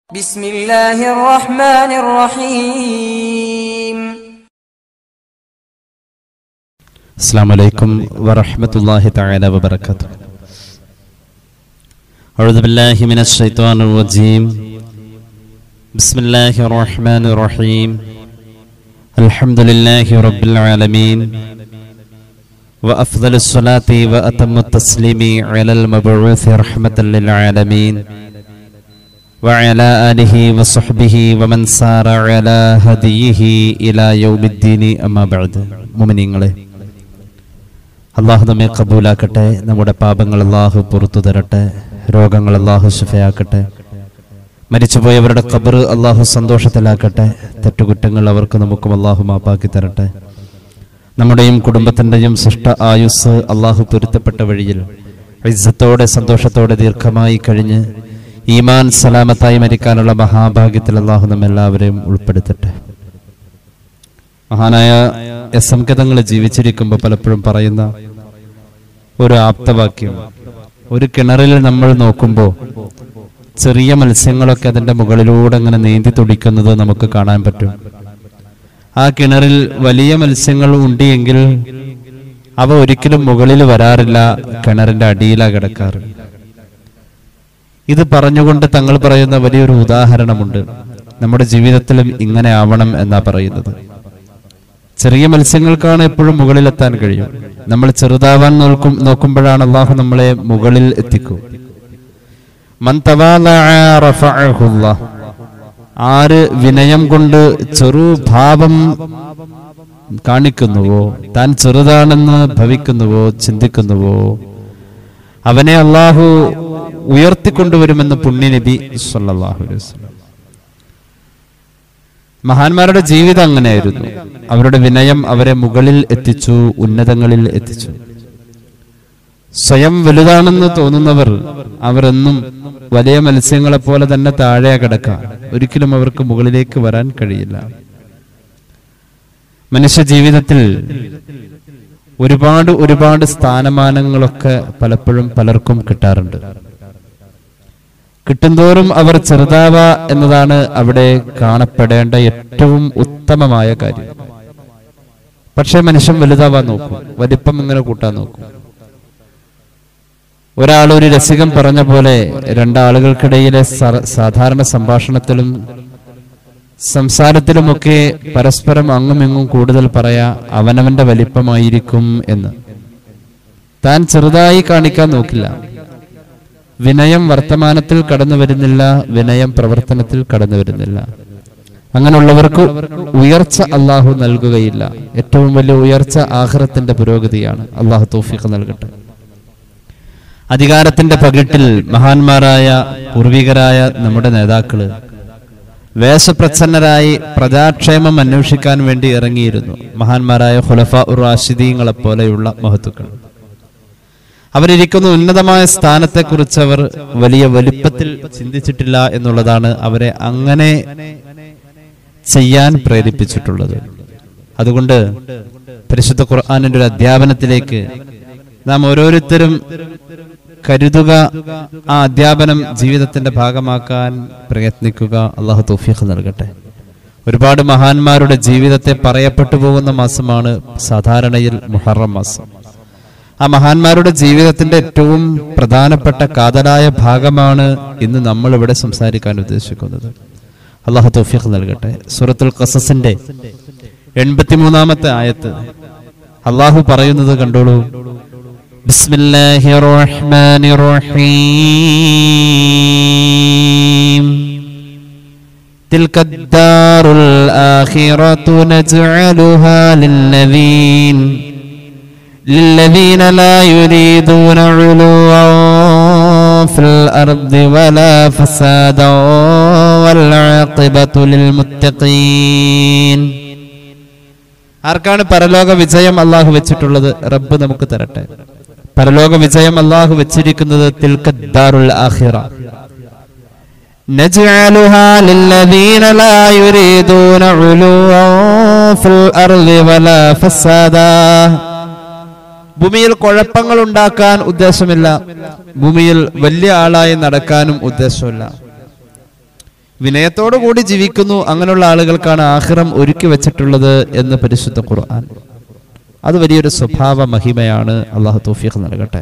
بسم الله الرحمن الرحيم السلام عليكم ورحمة الله تعالى وبركاته أعوذ بالله من الشيطان الرجيم بسم الله الرحمن الرحيم الحمد لله رب العالمين وأفضل الصلاة وأتم التسليم على المبعوث رحمة للعالمين وعلى آله وصحبه ومن سار على هديه إلى يوم الدين أما بعد മുഅ്മിനീങ്ങളെ അള്ളാഹു നമ്മെ കബൂലാക്കട്ടെ നമ്മുടെ പാപങ്ങൾ അള്ളാഹു പുറത്തു തരട്ടെ രോഗങ്ങൾ അള്ളാഹു ശുഫയാക്കട്ടെ മരിച്ചുപോയവരുടെ ഖബർ അള്ളാഹു സന്തോഷത്തിലാക്കട്ടെ തെറ്റുകുറ്റങ്ങൾ അവർക്ക് നമുക്കും അള്ളാഹു മാപ്പാക്കി തരട്ടെ നമ്മുടെയും കുടുംബത്തിൻ്റെയും സൃഷ്ട ആയുസ് അള്ളാഹു പൊരുത്തപ്പെട്ട വഴിയിൽ ഇസ്സത്തോടെ സന്തോഷത്തോടെ ദീർഘമായി കഴിഞ്ഞ് ഈമാൻ സലാമത്തായി മരിക്കാനുള്ള മഹാഭാഗ്യത്തിൽ അള്ളാഹു നമ്മെല്ലാവരെയും ഉൾപ്പെടുത്തട്ടെ മഹാനായ എസ് എം കഥങ്ങൾ ജീവിച്ചിരിക്കുമ്പോൾ പലപ്പോഴും പറയുന്ന ഒരു ആപ്തവാക്യം ഒരു കിണറിൽ നമ്മൾ നോക്കുമ്പോൾ ചെറിയ മത്സ്യങ്ങളൊക്കെ അതിന്റെ മുകളിലൂടെ അങ്ങനെ നീന്തി തുടിക്കുന്നത് നമുക്ക് കാണാൻ പറ്റും ആ കിണറിൽ വലിയ മത്സ്യങ്ങൾ ഉണ്ടെങ്കിൽ അവ ഒരിക്കലും മുകളിൽ വരാറില്ല കിണറിന്റെ അടിയിലാ കിടക്കാറ് ഇത് പറഞ്ഞുകൊണ്ട് തങ്ങൾ പറയുന്ന വലിയൊരു ഉദാഹരണമുണ്ട് നമ്മുടെ ജീവിതത്തിലും ഇങ്ങനെ ആവണം എന്നാ പറയുന്നത് ചെറിയ മത്സ്യങ്ങൾക്കാണ് എപ്പോഴും മുകളിലെത്താൻ കഴിയും നമ്മൾ ചെറുതാവാൻ നോക്കും നോക്കുമ്പോഴാണ് അള്ളാഹു നമ്മളെ മുകളിൽ എത്തിക്കും മൻ തവാലഅ റഫഅഹുല്ലാഹ്. ആര് വിനയം കൊണ്ട് ചെറുഭാവം കാണിക്കുന്നുവോ താൻ ചെറുതാണെന്ന് ഭവിക്കുന്നുവോ ചിന്തിക്കുന്നുവോ അവനെ അള്ളാഹു ഉയർത്തിക്കൊണ്ടുവരുമെന്ന് പുണ്യനബി സല്ലല്ലാഹു അലൈഹി വസല്ലം മഹാന്മാരുടെ ജീവിതം അങ്ങനെയായിരുന്നു അവരുടെ വിനയം അവരെ മുകളിൽ എത്തിച്ചു ഉന്നതങ്ങളിൽ എത്തിച്ചു സ്വയം വലുതാണെന്ന് തോന്നുന്നവർ അവർ എന്നും വലിയ മത്സ്യങ്ങളെ പോലെ തന്നെ താഴെ കിടക്കാം ഒരിക്കലും അവർക്ക് മുകളിലേക്ക് വരാൻ കഴിയില്ല മനുഷ്യ ജീവിതത്തിൽ ഒരുപാട് ഒരുപാട് സ്ഥാനമാനങ്ങളൊക്കെ പലപ്പോഴും പലർക്കും കിട്ടാറുണ്ട് കിട്ടുന്തോറും അവർ ചെറുതാവ എന്നതാണ് അവിടെ കാണപ്പെടേണ്ട ഏറ്റവും ഉത്തമമായ കാര്യം പക്ഷെ മനുഷ്യൻ വലുതാവാൻ നോക്കും വലിപ്പം ഇങ്ങനെ കൂട്ടാൻ നോക്കും ഒരാൾ ഒരു രസികം പറഞ്ഞ പോലെ രണ്ടാളുകൾക്കിടയിലെ സ- സാധാരണ സംഭാഷണത്തിലും സംസാരത്തിലുമൊക്കെ പരസ്പരം അങ്ങും ഇങ്ങും കൂടുതൽ പറയാ അവനവന്റെ വലിപ്പമായിരിക്കും എന്ന് താൻ ചെറുതായി കാണിക്കാൻ നോക്കില്ല വിനയം വർത്തമാനത്തിൽ കടന്നു വരുന്നില്ല വിനയം പ്രവർത്തനത്തിൽ കടന്നു വരുന്നില്ല അങ്ങനെയുള്ളവർക്ക് ഉയർച്ച അള്ളാഹു നൽകുകയില്ല ഏറ്റവും വലിയ ഉയർച്ച ആഹ്റത്തിന്റെ പുരോഗതിയാണ് അള്ളാഹു തൗഫീഖ് നൽകട്ടെ അധികാരത്തിന്റെ പകിട്ടിൽ മഹാന്മാരായ പൂർവികരായ നമ്മുടെ നേതാക്കള് വേഷപ്രച്ഛന്നരായി പ്രജാക്ഷേമം അന്വേഷിക്കാൻ വേണ്ടി ഇറങ്ങിയിരുന്നു മഹാന്മാരായ ഹുലഫ ഉറാഷിദീങ്ങളെ പോലെയുള്ള മഹത്തുക്കൾ അവരിയ്ക്കുന്ന ഉന്നതമായ സ്ഥാനത്തെക്കുറിച്ച് അവർ വലിയ വലിപ്പത്തിൽ ചിന്തിച്ചിട്ടില്ല എന്നുള്ളതാണ് അവരെ അങ്ങനെ ചെയ്യാൻ പ്രേരിപ്പിച്ചിട്ടുള്ളത് അതുകൊണ്ട് പരിശുദ്ധ ഖുർആാനിന്റെ ഒരു അധ്യാപനത്തിലേക്ക് നാം ഓരോരുത്തരും കരുതുക ആ അധ്യാപനം ജീവിതത്തിന്റെ ഭാഗമാക്കാൻ പ്രയത്നിക്കുക അള്ളാഹു തൗഫീഖ് നൽകട്ടെ ഒരുപാട് മഹാന്മാരുടെ ജീവിതത്തെ പറയപ്പെട്ടു പോകുന്ന മാസമാണ് സാധാരണയിൽ മുഹറം മാസം ആ മഹാന്മാരുടെ ജീവിതത്തിന്റെ ഏറ്റവും പ്രധാനപ്പെട്ട കാതലായ ഭാഗമാണ് ഇന്ന് നമ്മൾ ഇവിടെ സംസാരിക്കാൻ ഉദ്ദേശിക്കുന്നത് അള്ളാഹു തൗഫീഖ് നൽകട്ടെ സൂറത്തുൽ ഖസസിന്റെ എൺപത്തിമൂന്നാമത്തെ ആയത്ത് അള്ളാഹു പറയുന്നത് കണ്ടോളൂ ബിസ്മില്ലാഹിർ റഹ്മാനിർ റഹീം تلك الدار الآخرة نجعلها للذين للذين لا يريدون علوا في الأرض ولا فسادا والعاقبة للمتقين ആർക്കാണ് പരലോക വിജയം അള്ളാഹു വെച്ചിട്ടുള്ളത് റബ്ബ് നമുക്ക് തരട്ടെ പരലോക വിജയം അള്ളാഹു വെച്ചിരിക്കുന്നത് തിൽക്കദ്ദാറുൽ ആഖിറ نجعلها للذين لا يريدون علوا في الأرض ولا فسادا ഭൂമിയിൽ കുഴപ്പങ്ങൾ ഉണ്ടാക്കാൻ ഉദ്ദേശമില്ല ഭൂമിയിൽ വലിയ ആളായി നടക്കാനും ഉദ്ദേശമില്ല വിനയത്തോടു കൂടി ജീവിക്കുന്നു അങ്ങനെയുള്ള ആളുകൾക്കാണ് ആഹ്റം ഒരുക്കി വെച്ചിട്ടുള്ളത് എന്ന് പരിശുദ്ധ ഖുർആൻ അത് വലിയൊരു സ്വഭാവ മഹിമയാണ് അള്ളാഹു തൗഫീഖ് നൽകട്ടെ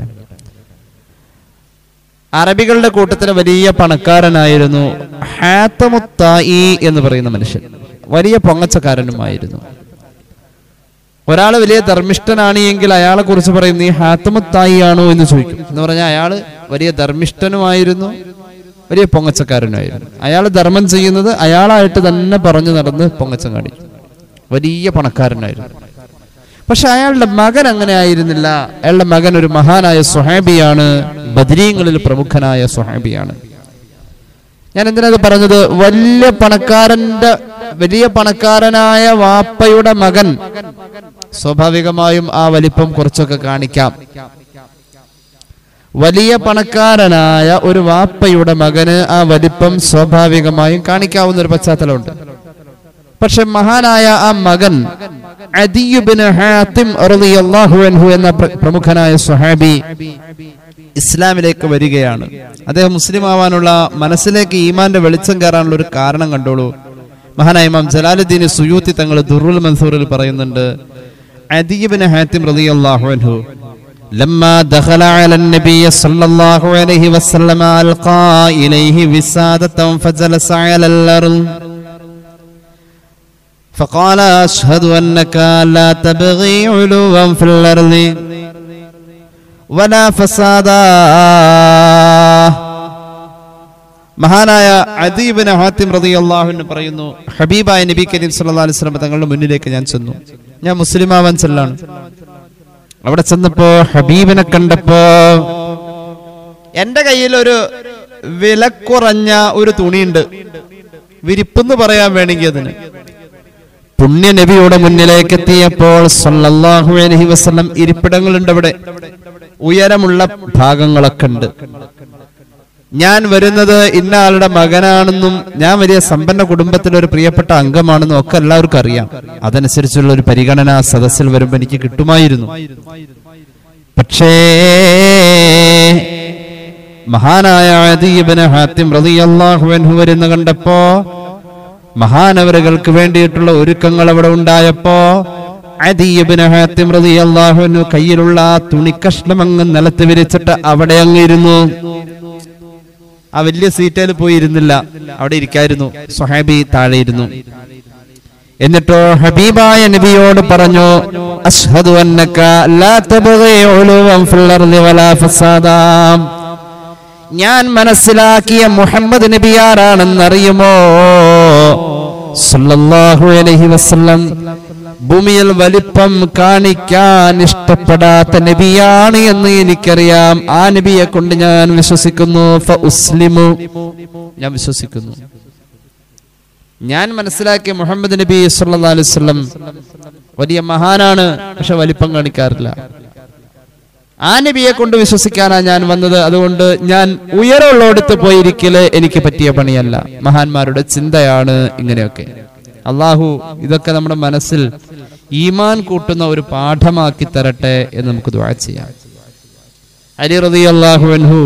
അറബികളുടെ കൂട്ടത്തിലെ വലിയ പണക്കാരനായിരുന്നു ഹാത്തമുത്തായി എന്ന് പറയുന്ന മനുഷ്യൻ വലിയ പൊങ്ങച്ചക്കാരനുമായിരുന്നു ഒരാൾ വലിയ ധർമ്മിഷ്ഠനാണ് എങ്കിൽ അയാളെ കുറിച്ച് പറയും നീ ഹാത്തമുത്തായി ആണോ എന്ന് ചോദിക്കും എന്ന് പറഞ്ഞാൽ അയാള് വലിയ ധർമ്മിഷ്ഠനുമായിരുന്നു വലിയ പൊങ്ങച്ചക്കാരനുമായിരുന്നു അയാൾ ധർമ്മം ചെയ്യുന്നത് അയാളായിട്ട് തന്നെ പറഞ്ഞു നടന്ന് പൊങ്ങച്ചം കാണിക്കും വലിയ പണക്കാരനായിരുന്നു പക്ഷെ അയാളുടെ മകൻ അങ്ങനെ ആയിരുന്നില്ല അയാളുടെ മകൻ ഒരു മഹാനായ സുഹാബിയാണ് ബദരീങ്ങളിൽ പ്രമുഖനായ സുഹാബിയാണ് ഞാൻ എന്തിനത് പറഞ്ഞത് വലിയ പണക്കാരന്റെ വലിയ പണക്കാരനായ വാപ്പയുടെ മകൻ സ്വാഭാവികമായും ആ വലിപ്പം കുറച്ചൊക്കെ കാണിക്കാം വലിയ പണക്കാരനായ ഒരു വാപ്പയുടെ മകന് ആ വലിപ്പം സ്വാഭാവികമായും കാണിക്കാവുന്ന ഒരു പശ്ചാത്തലമുണ്ട് പക്ഷെ മഹാനായ ആ മകൻ അദിയുബിന് ഹാത്തിം റളിയല്ലാഹു അൻഹു എന്ന പ്ര- പ്രമുഖനായ സ്വഹാബി ഇസ്ലാമിലേക്ക് വരികയാണ് അദ്ദേഹം മുസ്ലിം ആവാനുള്ള മനസ്സിലേക്ക് ഈമാന്റെ വെളിച്ചം കയറാനുള്ള ഒരു കാരണം കണ്ടോളൂ മഹാനായ ഇമാം ജലാലുദ്ദീൻ സുയൂത്തി തങ്ങൾ ദുറുൽ മൻസൂറിൽ പറയുന്നുണ്ട് അദിയുബിന് ഹാത്തിം റളിയല്ലാഹു അൻഹു لما دخل على النبي صلى الله عليه وسلم ألقى إليه وسادة فجلس على الأرض فقال أشهد أنك لا تبغي علوا في الأرض ولا فسادا മഹാനായ അദീബിന് ഹാത്തിം റതി അള്ളാഹുവിന് പറയുന്നു ഹബീബായ നബി കരീം സല്ലല്ലാഹു അലൈഹി വസല്ലം തങ്ങളുടെ മുന്നിലേക്ക് ഞാൻ ചെന്നു ഞാൻ മുസ്ലിം ആവാൻ ചെല്ലാണ് അവിടെ ചെന്നപ്പോ ഹബീബിനെ കണ്ടപ്പോ എന്റെ കയ്യിൽ ഒരു വിലക്കുറഞ്ഞ ഒരു തുണിയുണ്ട് വിരിപ്പെന്ന് പറയാൻ വേണമെങ്കിൽ അതിന് പുണ്യ നബിയുടെ മുന്നിലേക്ക് എത്തിയപ്പോൾ സല്ലല്ലാഹു അലൈഹി വസല്ലം ഇരിപ്പിടങ്ങളുണ്ട് അവിടെ ഉയരമുള്ള ഭാഗങ്ങളൊക്കെ ഉണ്ട് ഞാൻ വരുന്നത് ഇന്ന ആളുടെ മകനാണെന്നും ഞാൻ വലിയ സമ്പന്ന കുടുംബത്തിലെ ഒരു പ്രിയപ്പെട്ട അംഗമാണെന്നും ഒക്കെ എല്ലാവർക്കും അറിയാം അതനുസരിച്ചുള്ള ഒരു പരിഗണന ആ സദസ്സിൽ വരുമ്പോൾ എനിക്ക് കിട്ടുമായിരുന്നു പക്ഷേ മഹാനായ അദീബിന് ഹാത്തിം റളിയല്ലാഹു അൻഹു വരുന്ന കണ്ടപ്പോ മഹാനവരുകൾക്ക് വേണ്ടിയിട്ടുള്ള ഒരുക്കങ്ങൾ അവിടെ ഉണ്ടായപ്പോ അദീബിന് ഹാത്തിം റളിയല്ലാഹു അൻഹു കയ്യിലുള്ള ആ തുണിക്കഷ്ണം അങ്ങ് നിലത്ത് വിരിച്ചിട്ട് അവിടെ അങ്ങ് ഇരുന്നു ആ വലിയ സീറ്റയിൽ പോയി ഇരുന്നില്ല അവിടെ ഇരിക്കായിരുന്നു സുഹാബി താഴെ ഇരുന്നു എന്നിട്ടോ ഹബീബായ നബിയോട് പറഞ്ഞു അഷ്ഹദു അന്നക ലാ തബ്ഗി ഉലുവൻ ഫിൽ അർളി വലാ ഫസാദാ ഞാൻ മനസ്സിലാക്കിയ മുഹമ്മദ് നബി ആരാണെന്നറിയുമോ സല്ലല്ലാഹു അലൈഹി വസല്ലം ഭൂമിയിൽ വലിപ്പം കാണിക്കാൻ ഇഷ്ടപ്പെടാത്ത നബിയാണ് എന്ന് എനിക്കറിയാം ആ നബിയെ കൊണ്ട് ഞാൻ വിശ്വസിക്കുന്നു ഫ ഉസ്ലിമു ഞാൻ വിശ്വസിക്കുന്നു ഞാൻ മനസ്സിലാക്കിയ മുഹമ്മദ് നബി സല്ലല്ലാഹു അലൈഹി വസല്ലം വലിയ മഹാനാണ് പക്ഷെ വലിപ്പം കാണിക്കാറില്ല ആ നബിയെ കൊണ്ട് വിശ്വസിക്കാനാ ഞാൻ വന്നത് അതുകൊണ്ട് ഞാൻ ഉയരമുള്ളടത്ത് പോയിരിക്കല് എനിക്ക് പറ്റിയ പണിയല്ല മഹാന്മാരുടെ ചിന്തയാണ് ഇങ്ങനെയൊക്കെ അള്ളാഹു ഇതൊക്കെ നമ്മുടെ മനസ്സിൽ ഈമാൻ കൂട്ടുന്ന ഒരു പാഠമാക്കി തരട്ടെ എന്ന് നമുക്ക് ദുആ ചെയ്യാം അലി റതി അള്ളാഹു അൻഹു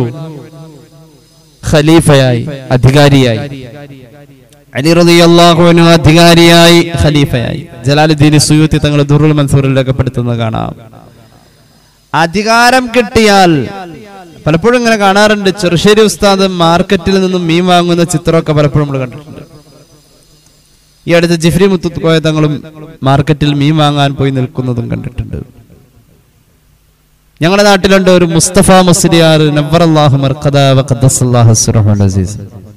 ഖലീഫയായി അധികാരിയായി അലി റതി അള്ളാഹു അൻഹു അധികാരിയായി ഖലീഫയായി ജലാലുദ്ദീൻ സുയൂത്തി തങ്ങൾ ദുറുൽ മൻസൂറിൽ രേഖപ്പെടുത്തുന്നത് കാണാം അധികാരം കിട്ടിയാൽ പലപ്പോഴും ഇങ്ങനെ കാണാറുണ്ട് ചെറുശ്ശേരി ഉസ്താദ് മാർക്കറ്റിൽ നിന്നും മീൻ വാങ്ങുന്ന ചിത്രമൊക്കെ പലപ്പോഴും നമ്മൾ കണ്ടിട്ടുണ്ട് ഈ അടുത്ത് ജിഫ്രി മുത്തുക്കോയ തങ്ങളും മാർക്കറ്റിൽ മീൻ വാങ്ങാൻ പോയി നിൽക്കുന്നതും കണ്ടിട്ടുണ്ട് ഞങ്ങളുടെ നാട്ടിലുണ്ട് ഒരു മുസ്തഫ മുസ്ലിയാർ നവറല്ലാഹു മർഖദ വഖദ്ദസല്ലാഹു സിറഹുൽ അസീസ്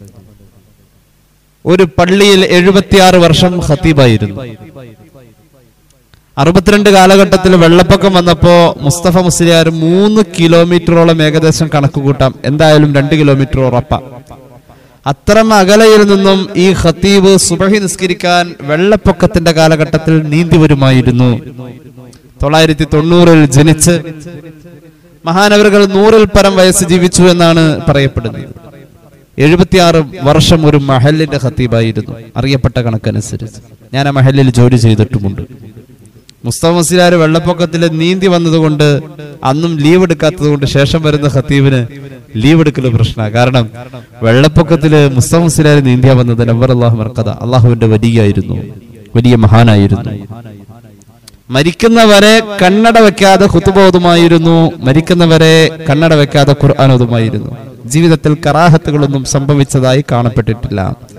ഒരു പള്ളിയിൽ എഴുപത്തിയാറ് വർഷം ഖത്തീബായിരുന്നു അറുപത്തിരണ്ട് കാലഘട്ടത്തിൽ വെള്ളപ്പൊക്കം വന്നപ്പോ മുസ്തഫ മുസ്ലിയാർ മൂന്ന് കിലോമീറ്ററോളം ഏകദേശം കണക്ക് കൂട്ടാം എന്തായാലും രണ്ട് കിലോമീറ്റർ ഉറപ്പ അത്തരം അകലയിൽ നിന്നും ഈ ഖത്തീബ് സുബഹി നിസ്കരിക്കാൻ വെള്ളപ്പൊക്കത്തിന്റെ കാലഘട്ടത്തിൽ നീന്തി വരുമായിരുന്നു തൊള്ളായിരത്തി തൊണ്ണൂറിൽ ജനിച്ച് മഹാനവറുകൾ നൂറിൽ പരം വയസ്സ് ജീവിച്ചു എന്നാണ് പറയപ്പെടുന്നത് എഴുപത്തിയാറ് വർഷം ഒരു മഹലിന്റെ ഖത്തീബായിരുന്നു അറിയപ്പെട്ട കണക്കനുസരിച്ച് ഞാൻ ആ മഹലിൽ ജോലി ചെയ്തിട്ടുമുണ്ട് മുസ്തഫ മുസ്ലിയാർ വെള്ളപ്പൊക്കത്തിൽ നീന്തി വന്നതുകൊണ്ട് അന്നും ലീവ് എടുക്കാത്തത് കൊണ്ട് ശേഷം വരുന്ന ഖത്തീബിന് ലീവ് എടുക്കൽ പ്രശ്നമാണ് കാരണം വെള്ളപ്പൊക്കത്തില് മുസ്തഫ മുസ്ലിയാർ നീന്തിയാ വന്നത് നവർ അള്ളാഹു മർക്കഥ അള്ളാഹുവിന്റെ വലിയായിരുന്നു വലിയ മഹാനായിരുന്നു മരിക്കുന്നവരെ കണ്ണട വെക്കാതെ ഹുത്തുബോധമായിരുന്നു മരിക്കുന്നവരെ കണ്ണട വെക്കാതെ ഖുർആാനോതുമായിരുന്നു ജീവിതത്തിൽ കറാഹത്തുകളൊന്നും സംഭവിച്ചതായി കാണപ്പെട്ടിട്ടില്ല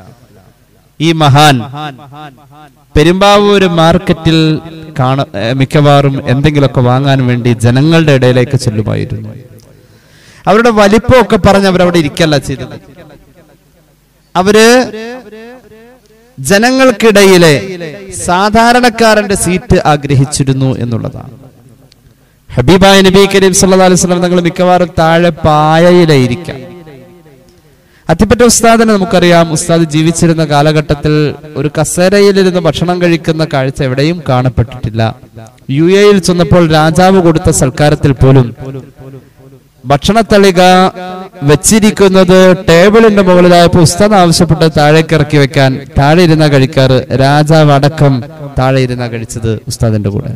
ഈ മഹാൻ പെരുമ്പാവൂര് മാർക്കറ്റിൽ കാണ ഏ, മിക്കവാറും എന്തെങ്കിലുമൊക്കെ വാങ്ങാൻ വേണ്ടി ജനങ്ങളുടെ ഇടയിലേക്ക് ചെല്ലുമായിരുന്നു അവരുടെ വലിപ്പമൊക്കെ പറഞ്ഞ് അവരവിടെ ഇരിക്കല്ല ചെയ്തത് അവര് ജനങ്ങൾക്കിടയിലെ സാധാരണക്കാരന്റെ സീറ്റ് ആഗ്രഹിച്ചിരുന്നു എന്നുള്ളതാണ് ഹബീബായ നബി കരീം സല്ലല്ലാഹു അലൈഹി വസല്ലം തങ്ങൾ മിക്കവാറും താഴെ പായയിലായിരിക്കാം അത്തിപ്പറ്റ ഉസ്താദിനെ നമുക്കറിയാം ഉസ്താദ് ജീവിച്ചിരുന്ന കാലഘട്ടത്തിൽ ഒരു കസേരയിലിരുന്ന് ഭക്ഷണം കഴിക്കുന്ന കാഴ്ച എവിടെയും കാണപ്പെട്ടിട്ടില്ല യു എയിൽ ചെന്നപ്പോൾ രാജാവ് കൊടുത്ത സൽക്കാരത്തിൽ പോലും ഭക്ഷണത്തളിക വെച്ചിരിക്കുന്നത് ടേബിളിന്റെ മുകളിലായപ്പോൾ ഉസ്താദ് ആവശ്യപ്പെട്ട് താഴേക്ക് ഇറക്കി വെക്കാൻ താഴെ ഇരുന്ന കഴിക്കാറ് രാജാവ് അടക്കം താഴെ ഇരുന്ന കഴിച്ചത് ഉസ്താദിന്റെ കൂടെ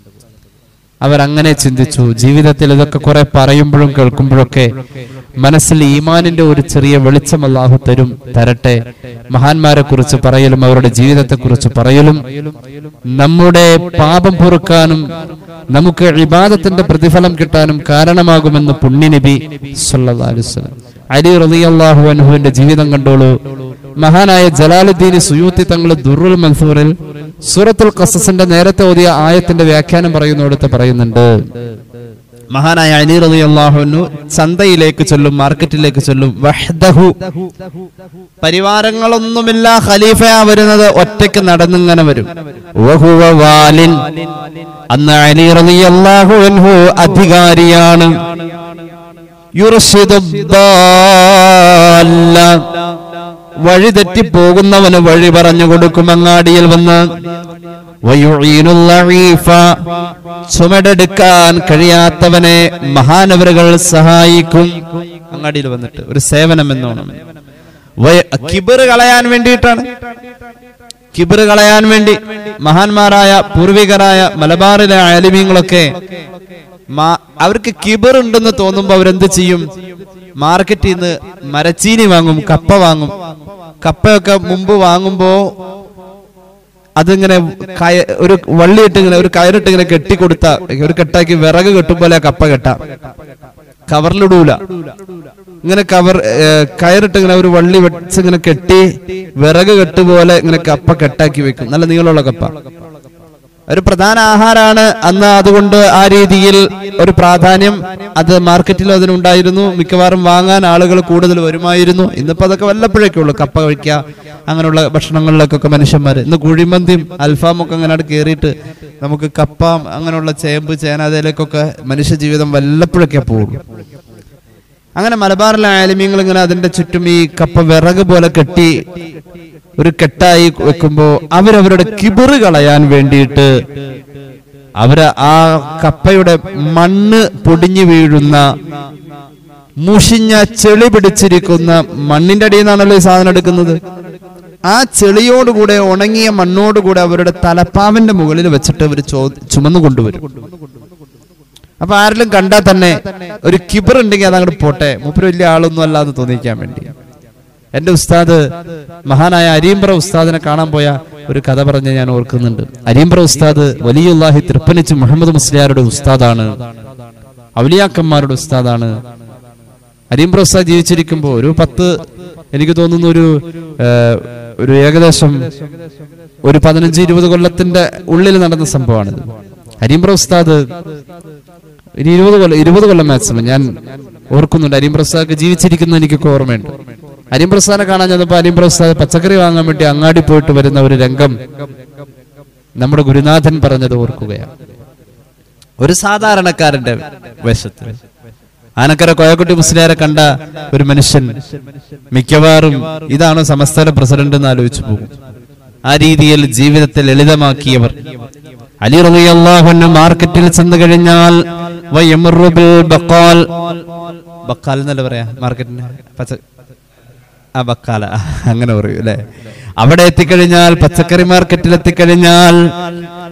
അവരങ്ങനെ ചിന്തിച്ചു ജീവിതത്തിൽ ഇതൊക്കെ കുറെ പറയുമ്പോഴും കേൾക്കുമ്പോഴൊക്കെ മനസ്സിൽ ഈമാനിന്റെ ഒരു ചെറിയ വെളിച്ചം അല്ലാഹു തരും തരട്ടെ മഹാന്മാരെ കുറിച്ച് പറയലും അവരുടെ ജീവിതത്തെ കുറിച്ച് പറയലും നമ്മുടെ പാപം പൊറുക്കാനും നമുക്ക് ഇബാദത്തിന്റെ പ്രതിഫലം കിട്ടാനും കാരണമാകുമെന്ന് പുണ്യനബി സല്ലല്ലാഹു അലൈഹി വസല്ലം അലി റളിയല്ലാഹു അൻഹുവിന്റെ ജീവിതം കണ്ടോളൂ മഹാനായ ജലാലുദ്ദീൻ സുയൂത്തി തങ്ങൾ ദുറുൽ മൻസൂറിൽ സൂറത്തുൽ ഖസസിന്റെ നേരത്തെ ഓതിയ ആയത്തിന്റെ വ്യാഖ്യാനം പറയുന്നിടത്ത് പറയുന്നുണ്ട് മഹാനായ അലി റളിയല്ലാഹുവിനു ചന്തയിലേക്ക് ചൊല്ലും മാർക്കറ്റിലേക്ക് ചൊല്ലും വഹ്ദഹു പരിവാരങ്ങളൊന്നുമില്ല ഖലീഫയാ വരുന്നത് ഒറ്റയ്ക്ക് നടന്നിങ്ങനെ വരും വഹുവ വാലിൻ അന്ന് അലി റളിയല്ലാഹു അൻഹു അധികാരിയാണ് യുർഷിദു ദ്ദാല്ല. വഴി തെറ്റി പോകുന്നവന് വഴി പറഞ്ഞു കൊടുക്കും അങ്ങാടിയിൽ വന്ന് വയുഈനുൽ ലഈഫ. ചുമടെടുക്കാൻ കഴിയാത്തവനെ മഹാനവരുകൾ സഹായിക്കും അങ്ങാടിയിൽ വന്നിട്ട് ഒരു സേവനം എന്നോണം വയ- കിബറ് കളയാൻ വേണ്ടിയിട്ടാണ് കിബറ് കളയാൻ വേണ്ടി മഹാന്മാരായ പൂർവികരായ മലബാറിലെ ആലിമീങ്ങളൊക്കെ മാ- അവർക്ക് കിബർ ഉണ്ടെന്ന് തോന്നുമ്പോ അവരെന്ത് ചെയ്യും മാർക്കറ്റിൽ നിന്ന് മരച്ചീനി വാങ്ങും കപ്പ വാങ്ങും കപ്പയൊക്കെ മുമ്പ് വാങ്ങുമ്പോ അതിങ്ങനെ കയ ഒരു വള്ളിയിട്ട് ഇങ്ങനെ ഒരു കയറിട്ട് ഇങ്ങനെ കെട്ടിക്കൊടുത്ത ഒരു കെട്ടാക്കി വിറക് കെട്ടുമ്പോലെ ആ കപ്പ കെട്ട കവറിലിടൂല ഇങ്ങനെ കവർ ഏ, കയറിട്ട് ഇങ്ങനെ ഒരു വള്ളി വെച്ച് ഇങ്ങനെ കെട്ടി വിറക് കെട്ടുപോലെ ഇങ്ങനെ കപ്പ കെട്ടാക്കി വെക്കും നല്ല നീളമുള്ള കപ്പ ഒരു പ്രധാന ആഹാരമാണ് അന്ന് അതുകൊണ്ട് ആ രീതിയിൽ ഒരു പ്രാധാന്യം അത് മാർക്കറ്റിൽ അതിനുണ്ടായിരുന്നു മിക്കവാറും വാങ്ങാൻ ആളുകൾ കൂടുതൽ വരുമായിരുന്നു ഇന്നിപ്പോ അതൊക്കെ വല്ലപ്പോഴൊക്കെ ഉള്ളൂ കപ്പ കഴിക്കുക അങ്ങനെയുള്ള ഭക്ഷണങ്ങളിലേക്കൊക്കെ മനുഷ്യന്മാർ ഇന്ന് കുഴിമന്തിയും അൽഫാമും ഒക്കെ അങ്ങനെ കയറിയിട്ട് നമുക്ക് കപ്പ അങ്ങനെയുള്ള ചേമ്പ് ചേന അതിലേക്കൊക്കെ മനുഷ്യ ജീവിതം വല്ലപ്പോഴൊക്കെ പോകുള്ളൂ അങ്ങനെ മലബാറിലെ ആലിമ്യങ്ങൾ ഇങ്ങനെ അതിന്റെ ചുറ്റും ഈ കപ്പ വിറക് പോലെ കെട്ടി ഒരു കെട്ടായി വെക്കുമ്പോ അവരവരുടെ കിബറ് കളയാൻ വേണ്ടിയിട്ട് അവര് ആ കപ്പയുടെ മണ്ണ് പൊടിഞ്ഞു വീഴുന്ന മുഷിഞ്ഞ ചെളി പിടിച്ചിരിക്കുന്ന മണ്ണിന്റെ അടിയിൽ നിന്നാണല്ലോ ഈ സാധനം എടുക്കുന്നത് ആ ചെളിയോടുകൂടെ ഉണങ്ങിയ മണ്ണോടുകൂടെ അവരുടെ തലപ്പാവിന്റെ മുകളിൽ വെച്ചിട്ട് അവർ ചോ ചുമന്നു കൊണ്ടുവരും അപ്പൊ ആരെങ്കിലും കണ്ടാൽ തന്നെ ഒരു കിബർ ഉണ്ടെങ്കിൽ അതങ്ങോട്ട് പോട്ടെ മൂപ്പര് വലിയ ആളൊന്നും അല്ല എന്ന് തോന്നിക്കാൻ വേണ്ടി എന്റെ ഉസ്താദ് മഹാനായ അരീമ്പ്ര ഉസ്താദിനെ കാണാൻ പോയ ഒരു കഥ പറഞ്ഞ് ഞാൻ ഓർക്കുന്നുണ്ട് അരീമ്പ്ര ഉസ്താദ് വലിയുല്ലാഹി തൃപ്പനിച്ച് മുഹമ്മദ് മുസ്ലിയാരുടെ ഉസ്താദാണ് ഔലിയാക്കന്മാരുടെ ഉസ്താദാണ് അരീമ്പ്ര ഉസ്താദ് ജീവിച്ചിരിക്കുമ്പോൾ ഒരു പത്ത് എനിക്ക് തോന്നുന്നു ഒരു ഏഹ്, ഒരു ഏകദേശം ഒരു പതിനഞ്ച് ഇരുപത് കൊല്ലത്തിന്റെ ഉള്ളിൽ നടന്ന സംഭവമാണിത് അരീമ്പ്ര ഉസ്താദ് ഇനി ഇരുപത് കൊല്ലം ഇരുപത് കൊല്ലം മാക്സിമം ഞാൻ ഓർക്കുന്നുണ്ട് അരീം പ്രസാദ് ജീവിച്ചിരിക്കുന്ന എനിക്കൊക്കെ ഓർമ്മയുണ്ട് അരീം പ്രസാദിനെ കാണാൻ ചെന്നപ്പോ അരീം പ്രസാദ് പച്ചക്കറി വാങ്ങാൻ വേണ്ടി അങ്ങാടി പോയിട്ട് വരുന്ന ഒരു രംഗം നമ്മുടെ ഗുരുനാഥൻ പറഞ്ഞത് ഓർക്കുകയാണ് ഒരു സാധാരണക്കാരന്റെ വശത്ത് ആനക്കര കോയക്കുട്ടി മുസ്ലിയാരെ കണ്ട ഒരു മനുഷ്യൻ മിക്കവാറും ഇതാണ് സമസ്തയുടെ പ്രസിഡന്റ് എന്ന് ആലോചിച്ചു പോകും ആ രീതിയിൽ ജീവിതത്തെ ലളിതമാക്കിയവർ അലി റളിയല്ലാഹുവിന് മാർക്കറ്റിൽ ചെന്ന് കഴിഞ്ഞാൽ വയമുറു ബിൽ ബഖാൽ ബക്കാൽ എന്നല്ല പറയാ മാർക്കറ്റിന് പച്ച ആ ബക്കാല അങ്ങനെ പറയൂ അല്ലെ അവിടെ എത്തിക്കഴിഞ്ഞാൽ പച്ചക്കറി മാർക്കറ്റിൽ എത്തിക്കഴിഞ്ഞാൽ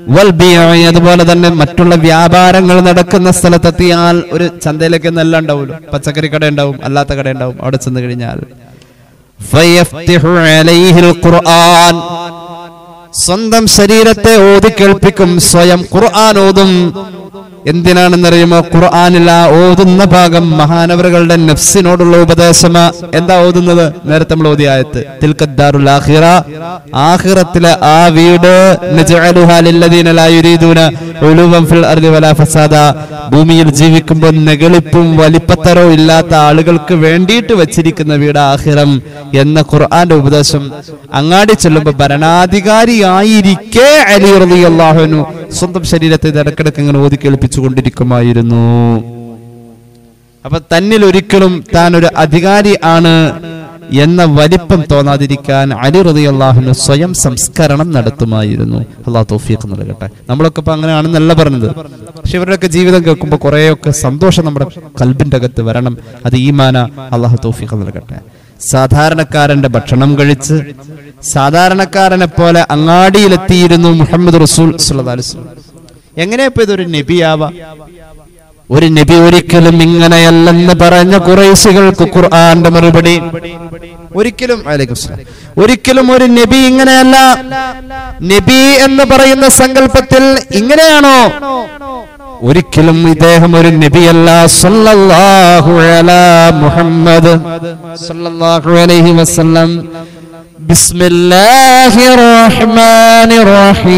വൽ ബിയഇ, അതുപോലെ തന്നെ മറ്റുള്ള വ്യാപാരങ്ങൾ നടക്കുന്ന സ്ഥലത്തെത്തിയാൽ ഒരു ചന്തയിലേക്ക് നല്ല ഉണ്ടാവുമല്ലോ പച്ചക്കറി കട ഉണ്ടാവും അല്ലാത്ത കട ഉണ്ടാവും അവിടെ ചെന്ന് കഴിഞ്ഞാൽ ഫയഫ്തിഹു അലൈഹിൽ ഖുർആൻ സ്വന്തം ശരീരത്തെ ഓതി കേൾപ്പിക്കും സ്വയം ഖുർആൻ ഓതും എന്തിനാണെന്നറിയുമോ ഖുർആനിൽ ആ ഓതുന്ന ഭാഗം മഹാനവറുകളുടെ നഫ്സിനോടുള്ള ഉപദേശമ എന്താ ഓതുന്നത് നേരത്തെ നമ്മൾ ഓതിയ ആയത്ത് തിൽക്കദ്ദാറുൽ ആഖിറ ആഖിറത്തിലെ ആ വീട് നജ്അലുഹാ ലില്ലദീന ലാ യുരീദൂന ഉലുവൻ ഫിൽ അർദി വലാ ഫസാദ ഭൂമിയിൽ ജീവിക്കുമ്പോൾ നെകളിപ്പും വലിപ്പത്തരവും ഇല്ലാത്ത ആളുകൾക്ക് വേണ്ടിയിട്ട് വെച്ചിരിക്കുന്ന വീട് ആഖിറം എന്ന ഖുർആന്റെ ഉപദേശം അങ്ങാടി ചെല്ലുമ്പോൾ ഭരണാധികാരിയായിരിക്കെ അലി റളിയല്ലാഹു അൻഹു സ്വന്തം ശരീരത്തെ ഇത് ഇടക്കിടക്ക് ഇങ്ങനെ ഓതി കേൾപ്പിച്ചു കൊണ്ടിരിക്കുമായിരുന്നു അപ്പൊ തന്നിൽ ഒരിക്കലും താൻ ഒരു അധികാരി ആണ് എന്ന വലിപ്പം തോന്നാതിരിക്കാൻ അലി റളിയല്ലാഹുവിന് സ്വയം സംസ്കരണം നടത്തുമായിരുന്നു അള്ളാഹു തൗഫീഖ് നൽകട്ടെ നമ്മളൊക്കെ ഇപ്പൊ അങ്ങനെയാണെന്നല്ല പറഞ്ഞത് പക്ഷെ ഇവരുടെയൊക്കെ ജീവിതം കേൾക്കുമ്പോൾ കുറേയൊക്കെ സന്തോഷം നമ്മുടെ കൽബിന്റെ അകത്ത് വരണം അത് ഈമാന അള്ളാഹു തൗഫീഖ് നൽകട്ടെ സാധാരണക്കാരന്റെ ഭക്ഷണം കഴിച്ച് സാധാരണക്കാരനെ പോലെ അങ്ങാടിയിലെത്തിയിരുന്നു മുഹമ്മദ് റസൂൽ സ്വല്ലല്ലാഹു അലൈഹി വസല്ലം എങ്ങനെയാ ഇപ്പൊ ഇതൊരു നബിയാവാ ഒരു നബി ഒരിക്കലും ഇങ്ങനെയല്ലെന്ന് പറഞ്ഞ കുറേശികൾക്ക് ഖുർആന്റെ മറുപടി ഒരിക്കലും അലൈക്കും സലാം. ഒരിക്കലും ഒരു നബി ഇങ്ങനെയല്ല നബി എന്ന് പറയുന്ന സങ്കല്പത്തിൽ ഇങ്ങനെയാണോ ഒരിക്കലും ഇദ്ദേഹം ഒരു നബിയല്ല സല്ലല്ലാഹു അലാ മുഹമ്മദ് സല്ലല്ലാഹു അലൈഹി വസല്ലം ബിസ്മില്ലാഹിർ റഹ്മാനിർ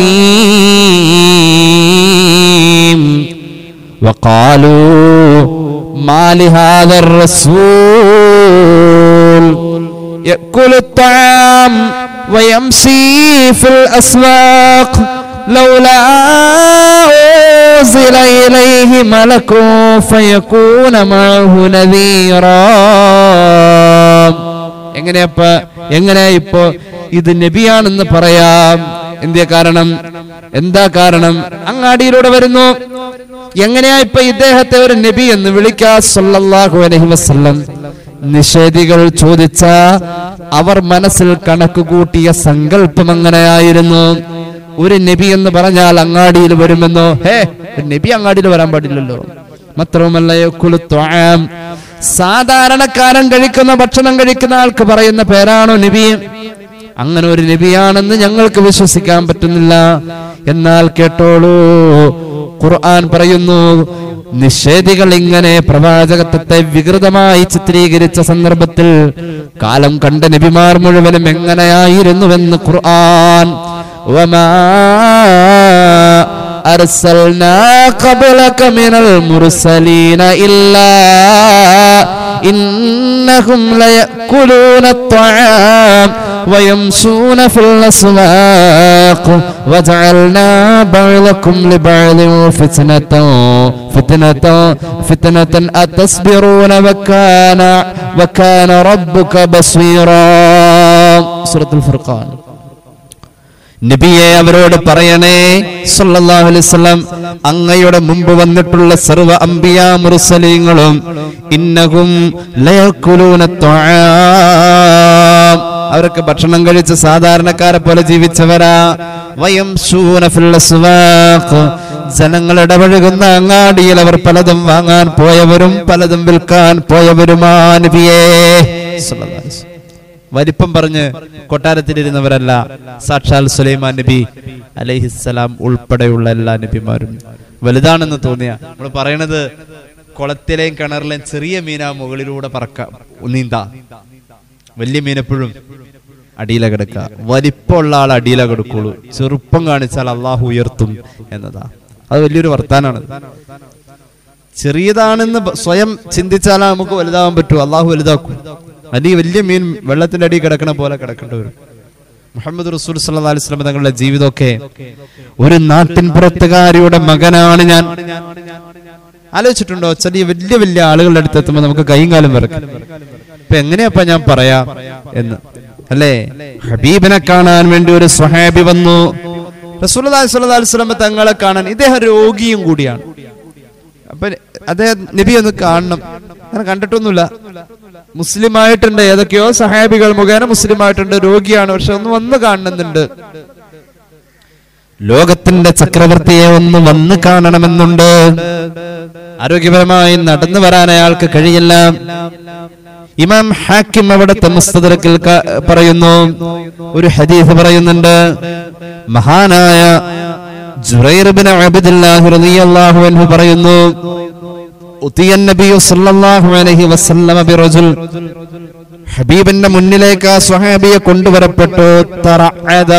റഹീം وقالوا ما لهذا الرسول يأكل الطعام ويمشي في الأسواق لولا أنزل إليه ملك فيكون معه نذيرا എങ്ങനെയപ്പ എങ്ങനെയാ ഇപ്പോ ഇത് നബിയാണെന്ന് പറയാം എന്തേ കാരണം എന്താ കാരണം അങ്ങാടിയിലൂടെ വരുന്നു എങ്ങനെയാ ഇപ്പൊ ഇദ്ദേഹത്തെ ഒരു നബി എന്ന് വിളിക്കാ സല്ലല്ലാഹു അലൈഹി വസല്ലം നിഷേധികൾ ചോദിച്ച അവർ മനസ്സിൽ കണക്ക് കൂട്ടിയ സങ്കല്പം എങ്ങനെയായിരുന്നു ഒരു നബി എന്ന് പറഞ്ഞാൽ അങ്ങാടിയിൽ വരുമെന്നോ ഹേ ഒരു നബി അങ്ങാടിയിൽ വരാൻ പാടില്ലല്ലോ മാത്രവുമല്ല യക്കുലു ത്വആം. സാധാരണക്കാരൻ കഴിക്കുന്ന ഭക്ഷണം കഴിക്കുന്ന ആൾക്ക് പറയുന്ന പേരാണോ നബി അങ്ങനെ ഒരു നബിയാണെന്ന് ഞങ്ങൾക്ക് വിശ്വസിക്കാൻ പറ്റുന്നില്ല എന്നാൽ കേട്ടോളൂ ഖുർആൻ പറയുന്നു നിഷേധികൾ ഇങ്ങനെ പ്രവാചകത്വത്തെ വികൃതമായി ചിത്രീകരിച്ച സന്ദർഭത്തിൽ കാലം കണ്ട നബിമാർ മുഴുവനും എങ്ങനെയായിരുന്നുവെന്ന് ഖുർആൻ വമാ أرسلنا قبلك من المرسلين إلا إنهم ليأكلون الطعام ويمشون في الأسواق وجعلنا بعضكم لبعض فتنة فتنة فتنة أتصبرون وكان وكان ربك بصيرا سورة الفرقان നബിയെ അവരോട് പറയണേ സല്ലല്ലാഹു അലൈഹി വസല്ലം അങ്ങയുടെ മുമ്പ് വന്നിട്ടുള്ള സർവ്വ അംബിയ മുർസലീങ്ങളും ഇന്നഹും ലയക്കുലൂന ത്വആം അവരൊക്കെ ഭക്ഷണം കഴിച്ച് സാധാരണക്കാരെ പോലെ ജീവിച്ചവരാ വയം ജനങ്ങൾ ഇടപഴകുന്ന അങ്ങാടിയിൽ അവർ പലതും വാങ്ങാൻ പോയവരും പലതും വിൽക്കാൻ പോയവരുമാ നബിയേ സല്ലല്ലാഹു അലൈഹി വസല്ലം. വലിപ്പം പറഞ്ഞ് കൊട്ടാരത്തിലിരുന്നവരല്ല സാക്ഷാൽ സുലൈമാൻ നബി അലൈഹിസ്സലാം ഉൾപ്പെടെയുള്ള എല്ലാ നബിമാരും വലുതാണെന്ന് തോന്നിയ നമ്മൾ പറയണത് കുളത്തിലെയും കിണറിലെയും ചെറിയ മീനാ മുകളിലൂടെ പറക്ക നീന്താ വലിയ മീനെപ്പോഴും അടിയിലെ കിടക്കുക വലിപ്പമുള്ള ആൾ അടിയിലെ കിടക്കുള്ളൂ ചെറുപ്പം കാണിച്ചാൽ അള്ളാഹു ഉയർത്തും എന്നതാ അത് വലിയൊരു വർത്താനാണ് ചെറിയതാണെന്ന് ബ- സ്വയം ചിന്തിച്ചാലാ നമുക്ക് വലുതാവാൻ പറ്റൂ അള്ളാഹു വലുതാക്കും അല്ലെങ്കിൽ വലിയ മീൻ വെള്ളത്തിന്റെ അടിയിൽ കിടക്കണ പോലെ കിടക്കേണ്ടി വരും മുഹമ്മദ് റസൂൽ സല്ലല്ലാഹു അലൈഹി വസല്ലം തങ്ങളുടെ ജീവിതമൊക്കെ ഒരു നാട്ടിൻ പുറത്തുകാരിയുടെ മകനാണ് ഞാൻ ആലോചിച്ചിട്ടുണ്ടോ ചെറിയ വലിയ വലിയ ആളുകളുടെ അടുത്ത് എത്തുമ്പോൾ നമുക്ക് കൈയും കാലും വിറക്കും ഇപ്പൊ എങ്ങനെയപ്പ ഞാൻ പറയാ എന്ന് അല്ലേ ഹബീബിനെ കാണാൻ വേണ്ടി ഒരു സ്വഹാബി വന്നു റസൂലുള്ളാഹി സ്വല്ലല്ലാഹു അലൈഹി വസല്ലം തങ്ങളെ കാണാൻ ഇദ്ദേഹം രോഗിയും കൂടിയാണ് അപ്പൊ അദ്ദേഹം നബി ഒന്ന് കാണണം അങ്ങനെ കണ്ടിട്ടൊന്നുമില്ല മുസ്ലിം ആയിട്ടുണ്ട് ഏതൊക്കെയോ സഹാബികൾ മുഖേന മുസ്ലിം ആയിട്ടുണ്ട് രോഗിയാണ് പക്ഷെ ഒന്ന് വന്ന് കാണുന്നുണ്ട് ലോകത്തിന്റെ ചക്രവർത്തിയെ ഒന്ന് വന്ന് കാണണമെന്നുണ്ട് ആരോഗ്യപരമായി നടന്നു വരാൻ അയാൾക്ക് കഴിയില്ല ഇമാം ഹാക്കിം അവിടുത്തെ മുസ്തദറക്കിൽ ക- പറയുന്നു ഒരു ഹദീസ് പറയുന്നുണ്ട് മഹാനായ ജുറൈർ ബിൻ അബ്ദുല്ലാഹി റളിയല്ലാഹു അൻഹു പറയുന്നു ഉത്തിയ നബി സല്ലല്ലാഹു അലൈഹി വസല്ലമ ബിറജുൽ ഹബീബിന്റെ മുന്നിലേക്ക് ആ സ്വഹാബിയെ കൊണ്ടുവരപ്പെട്ടു തറഅദ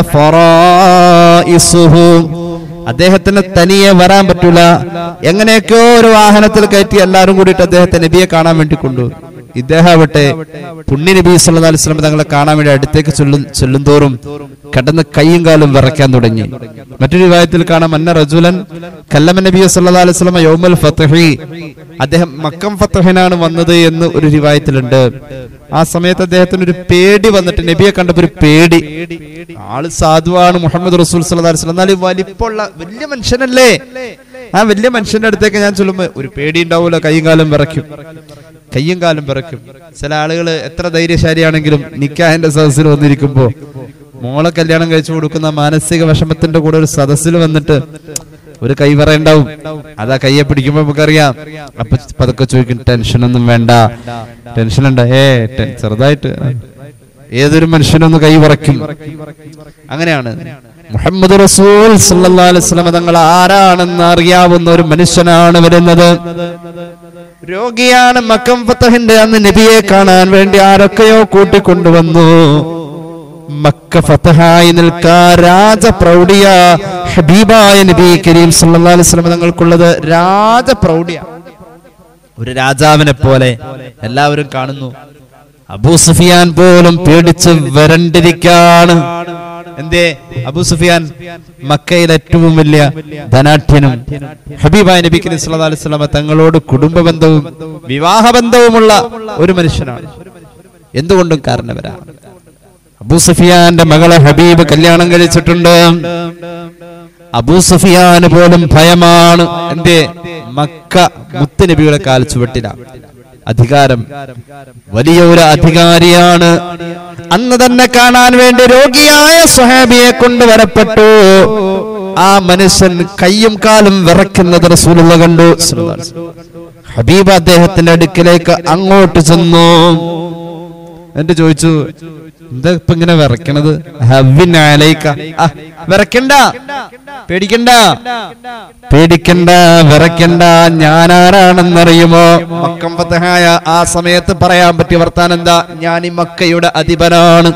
ഫറായിസുഹു അദ്ദേഹത്തിന് തനിയെ വരാൻ പറ്റൂല എങ്ങനെയൊക്കെയോ ഒരു വാഹനത്തിൽ കയറ്റി എല്ലാവരും കൂടിയിട്ട് അദ്ദേഹത്തെ നബിയെ കാണാൻ വേണ്ടി കൊണ്ടുപോയി ഇദ്ദേഹം ആവട്ടെ പുണ്യ നബി സല്ലല്ലാഹു അലൈഹി വസല്ലം തങ്ങളെ കാണാൻ വേണ്ടി അടുത്തേക്ക് ചൊല്ലും ചെല്ലുന്തോറും കടന്ന് കൈയും കാലും വിറയ്ക്കാൻ തുടങ്ങി മറ്റൊരു വിവാഹത്തിൽ കാണാം അന്ന റജുലൻ കല്ലമ നബി സല്ലല്ലാഹു അലൈഹി വസല്ലം യൗമുൽ ഫത്ഹി അദ്ദേഹം മക്കം ഫത്തഹിനാണ് വന്നത് എന്ന് ഒരു റിവായത്തിലുണ്ട് ആ സമയത്ത് അദ്ദേഹത്തിന് ഒരു പേടി വന്നിട്ട് നബിയെ കണ്ടപ്പോ ഒരു പേടി ആള് സാധുവാണ് മുഹമ്മദ് റസൂൽ സല്ലല്ലാഹു അലൈഹി വസല്ലം എന്നാൽ ഈ വലിപ്പമുള്ള വലിയ മനുഷ്യനല്ലേ ആ വലിയ മനുഷ്യന്റെ അടുത്തേക്ക് ഞാൻ ചൊല്ലുമ്പോ ഒരു പേടി ഉണ്ടാവൂല കൈയും കാലും വിറയ്ക്കും കയ്യും കാലും വിറയ്ക്കും ചില ആളുകൾ എത്ര ധൈര്യശാലിയാണെങ്കിലും നിക്കാഹിന്റെ സദസ്സിൽ വന്നിരിക്കുമ്പോ മോളെ കല്യാണം കഴിച്ചു കൊടുക്കുന്ന മാനസിക വിഷമത്തിന്റെ കൂടെ ഒരു സദസ്സിൽ വന്നിട്ട് ഒരു കൈ പറയണ്ടാവും അതാ കയ്യെ പിടിക്കുമ്പോ നമുക്കറിയാം അപ്പൊ പതുക്കെ ചോദിക്കും ടെൻഷനൊന്നും വേണ്ട ടെൻഷൻ ഉണ്ട ഏ ടെ- ചെറുതായിട്ട് ഏതൊരു മനുഷ്യനൊന്ന് കൈ പറയ്ക്കും അങ്ങനെയാണ് മുഹമ്മദ് റസൂൽ സല്ലല്ലാഹു അലൈഹി വസല്ലം തങ്ങൾ ആരാണെന്ന് അറിയാവുന്ന ഒരു മനുഷ്യനാണ് വരുന്നത് രോഗിയാണ് മക്കം ഫത്തഹിന്റെ അന്ന് നബിയെ കാണാൻ വേണ്ടി ആരൊക്കെയോ കൂട്ടിക്കൊണ്ടുവന്നു മക്ക ഫത്തഹായി നിൽക്കാ രാജപ്രൗഢിയ ഹബീബായ നബി കരീം സല്ലല്ലാഹു അലൈഹി വസല്ലം തങ്ങൾക്കുള്ളത് രാജപ്രൗഢിയ ഒരു രാജാവിനെ പോലെ എല്ലാവരും കാണുന്നു അബൂ സുഫിയാൻ പോലും പേടിച്ച് വരണ്ടിരിക്കാണ് എന്തേ അബൂ സുഫിയാൻ മക്കയിലെ ഏറ്റവും വലിയ ധനാഠ്യനും ഹബീബായ നബി കരീം സല്ലല്ലാഹു അലൈഹി വസല്ലം തങ്ങളോട് കുടുംബ ബന്ധവും വിവാഹ ബന്ധവുമുള്ള ഒരു മനുഷ്യനാണ് എന്തുകൊണ്ടും കാരണവരാണ് അബൂ സുഫിയാന്റെ മകളെ ഹബീബ് കല്യാണം കഴിച്ചിട്ടുണ്ട് അബൂ സുഫിയാന് പോലും ഭയമാണ് എന്തേ മക്ക മുത്തുനബിയുടെ കാൽ ചുവട്ടില അധികാരം വലിയ ഒരു അധികാരിയാണ് അന്ന് തന്നെ കാണാൻ വേണ്ടി രോഗിയായ സുഹാബിയെ കൊണ്ടുവരപ്പെട്ടു ആ മനുഷ്യൻ കയ്യും കാലും വിറയ്ക്കുന്നത് റസൂലുള്ള കണ്ടു ഹബീബ് അദ്ദേഹത്തിന്റെ അടുക്കിലേക്ക് അങ്ങോട്ട് ചെന്നു എന്നിട്ട് ചോദിച്ചു എന്താ ഇപ്പൊ ഇങ്ങനെ വിറയ്ക്കണത് ഹവ്വിൻ അലൈക്ക. ആ, വിറയ്ക്കണ്ട പേടിക്കണ്ട പേടിക്കണ്ട വിറയ്ക്കണ്ട ഞാൻ ആരാണെന്നറിയുമോ മക്കം ഫത്തഹായ ആ സമയത്ത് പറയാൻ പറ്റിയ വർത്താനം എന്താ ഞാൻ ഈ മക്കയുടെ അധിപനാണ്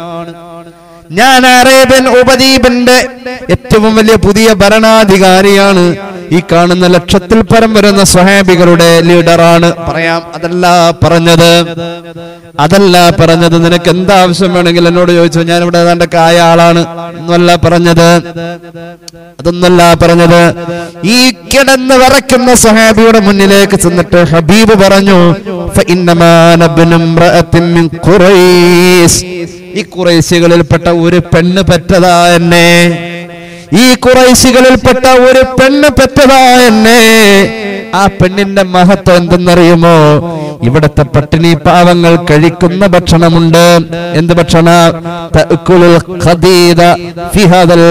ഞാൻ അറേബ്യൻ ഉപദ്വീപിന്റെ ഏറ്റവും വലിയ പുതിയ ഭരണാധികാരിയാണ് ഈ കാണുന്ന ലക്ഷത്തിൽ പരം വരുന്ന സ്വഹാബികളുടെ ലീഡറാണ് പറയാം അതല്ല പറഞ്ഞത് അതല്ല പറഞ്ഞത് നിനക്ക് എന്താവശ്യം വേണമെങ്കിൽ എന്നോട് ചോദിച്ചു ഞാൻ ഇവിടെ ഏതാണ്ട് ആയ ആളാണ് എന്നല്ല പറഞ്ഞത് അതൊന്നല്ല പറഞ്ഞത് ഈ കിടന്ന് വിറയ്ക്കുന്ന സഹാബിയുടെ മുന്നിലേക്ക് ചെന്നിട്ട് ഹബീബ് പറഞ്ഞു "ഫഇന്നമാ നബ്നു ഇംറഅത്തിൻ മിൻ ഖുറൈശ്." ഈ കുറേശികളിൽപ്പെട്ട ഒരു പെണ്ണ് പെറ്റതാ എന്നെ ഈ കുറേശികളിൽപ്പെട്ട ഒരു പെണ്ണ് പെറ്റതാ എന്നെ ആ പെണ്ണിന്റെ മഹത്വം എന്തെന്നറിയുമോ ഇവിടത്തെ പട്ടിണി പാവങ്ങൾ കഴിക്കുന്ന ഭക്ഷണമുണ്ട് എന്ത് ഭക്ഷണ തഅക്കുലുൽ ഖദീദ ഫി ഹാദൽ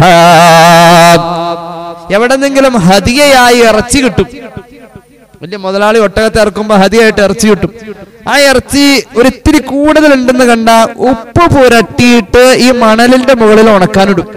ബത്ഹാബ്. എവിടെന്നെങ്കിലും ഹദിയയായി ഇറച്ചി കിട്ടും വലിയ മുതലാളി ഒട്ടകത്തെ ഇറക്കുമ്പോ ഹതിയായിട്ട് ഇറച്ചി കിട്ടും ആ ഇറച്ചി ഒരിത്തിരി കൂടുതൽ ഉണ്ടെന്ന് കണ്ട ഉപ്പ് പുരട്ടിയിട്ട് ഈ മണലിന്റെ മുകളിൽ ഉണക്കാനിടും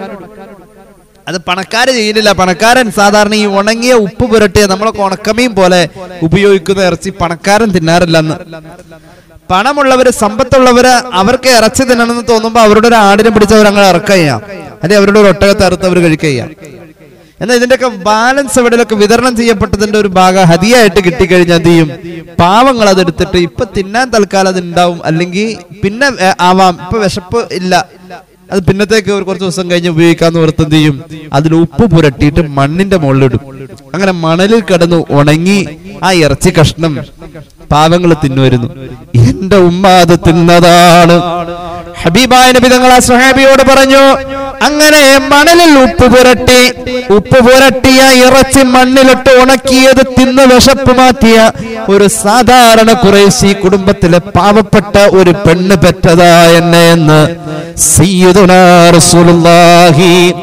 അത് പണക്കാര് ചെയ്യുന്നില്ല പണക്കാരൻ സാധാരണ ഈ ഉണങ്ങിയ ഉപ്പ് പുരട്ടിയ നമ്മളൊക്കെ ഉണക്കമീൻ പോലെ ഉപയോഗിക്കുന്ന ഇറച്ചി പണക്കാരൻ തിന്നാറില്ലെന്ന് പണമുള്ളവര് സമ്പത്തുള്ളവര് അവർക്ക് ഇറച്ചി തിന്നണമെന്ന് തോന്നുമ്പോ അവരുടെ ഒരു ആടിനെ പിടിച്ച് അവർ അങ്ങനെ ഇറക്കുക ചെയ്യാം അല്ലെ അവരുടെ ഒരു ഒട്ടകത്തെ അറുത്ത് അവർ കഴിക്കുക ചെയ്യാം എന്നാൽ ഇതിന്റെയൊക്കെ ബാലൻസ് എവിടെയൊക്കെ വിതരണം ചെയ്യപ്പെട്ടതിന്റെ ഒരു ഭാഗം ഹതിയായിട്ട് കിട്ടിക്കഴിഞ്ഞാൽ എന്ത് ചെയ്യും പാവങ്ങൾ അതെടുത്തിട്ട് ഇപ്പൊ തിന്നാൻ തൽക്കാലം അത് ഉണ്ടാവും അല്ലെങ്കിൽ പിന്നെ ഏ, ആവാം ഇപ്പൊ വിശപ്പ് ഇല്ല അത് പിന്നത്തേക്ക് ഒരു കുറച്ച് ദിവസം കഴിഞ്ഞ് ഉപയോഗിക്കാന്ന് ഓർത്ത് എന്ത് ചെയ്യും അതിൽ ഉപ്പ് പുരട്ടിയിട്ട് മണ്ണിന്റെ മുകളിലിടും അങ്ങനെ മണലിൽ കിടന്ന് ഉണങ്ങി ആ ഇറച്ചി കഷ്ണം പാവങ്ങൾ തിന്നുവരുന്നു എന്റെ ഉമ്മ അത് തിന്നതാണ് ഹബീബായ നബി തങ്ങൾ ആ സ്വഹാബിയോട് പറഞ്ഞു അങ്ങനെ മണലിൽ ഉപ്പ് പുരട്ടി ഉപ്പ് പുരട്ടിയ ഇറച്ചി മണ്ണിലിട്ട് ഉണക്കിയത് തിന്ന് വിശപ്പ് മാറ്റിയ ഒരു സാധാരണ കുറേശി കുടുംബത്തിലെ പാവപ്പെട്ട ഒരു പെണ്ണ് പെറ്റതാ എന്നെ എന്ന് സയ്യിദുനാ റസൂലുള്ളാഹി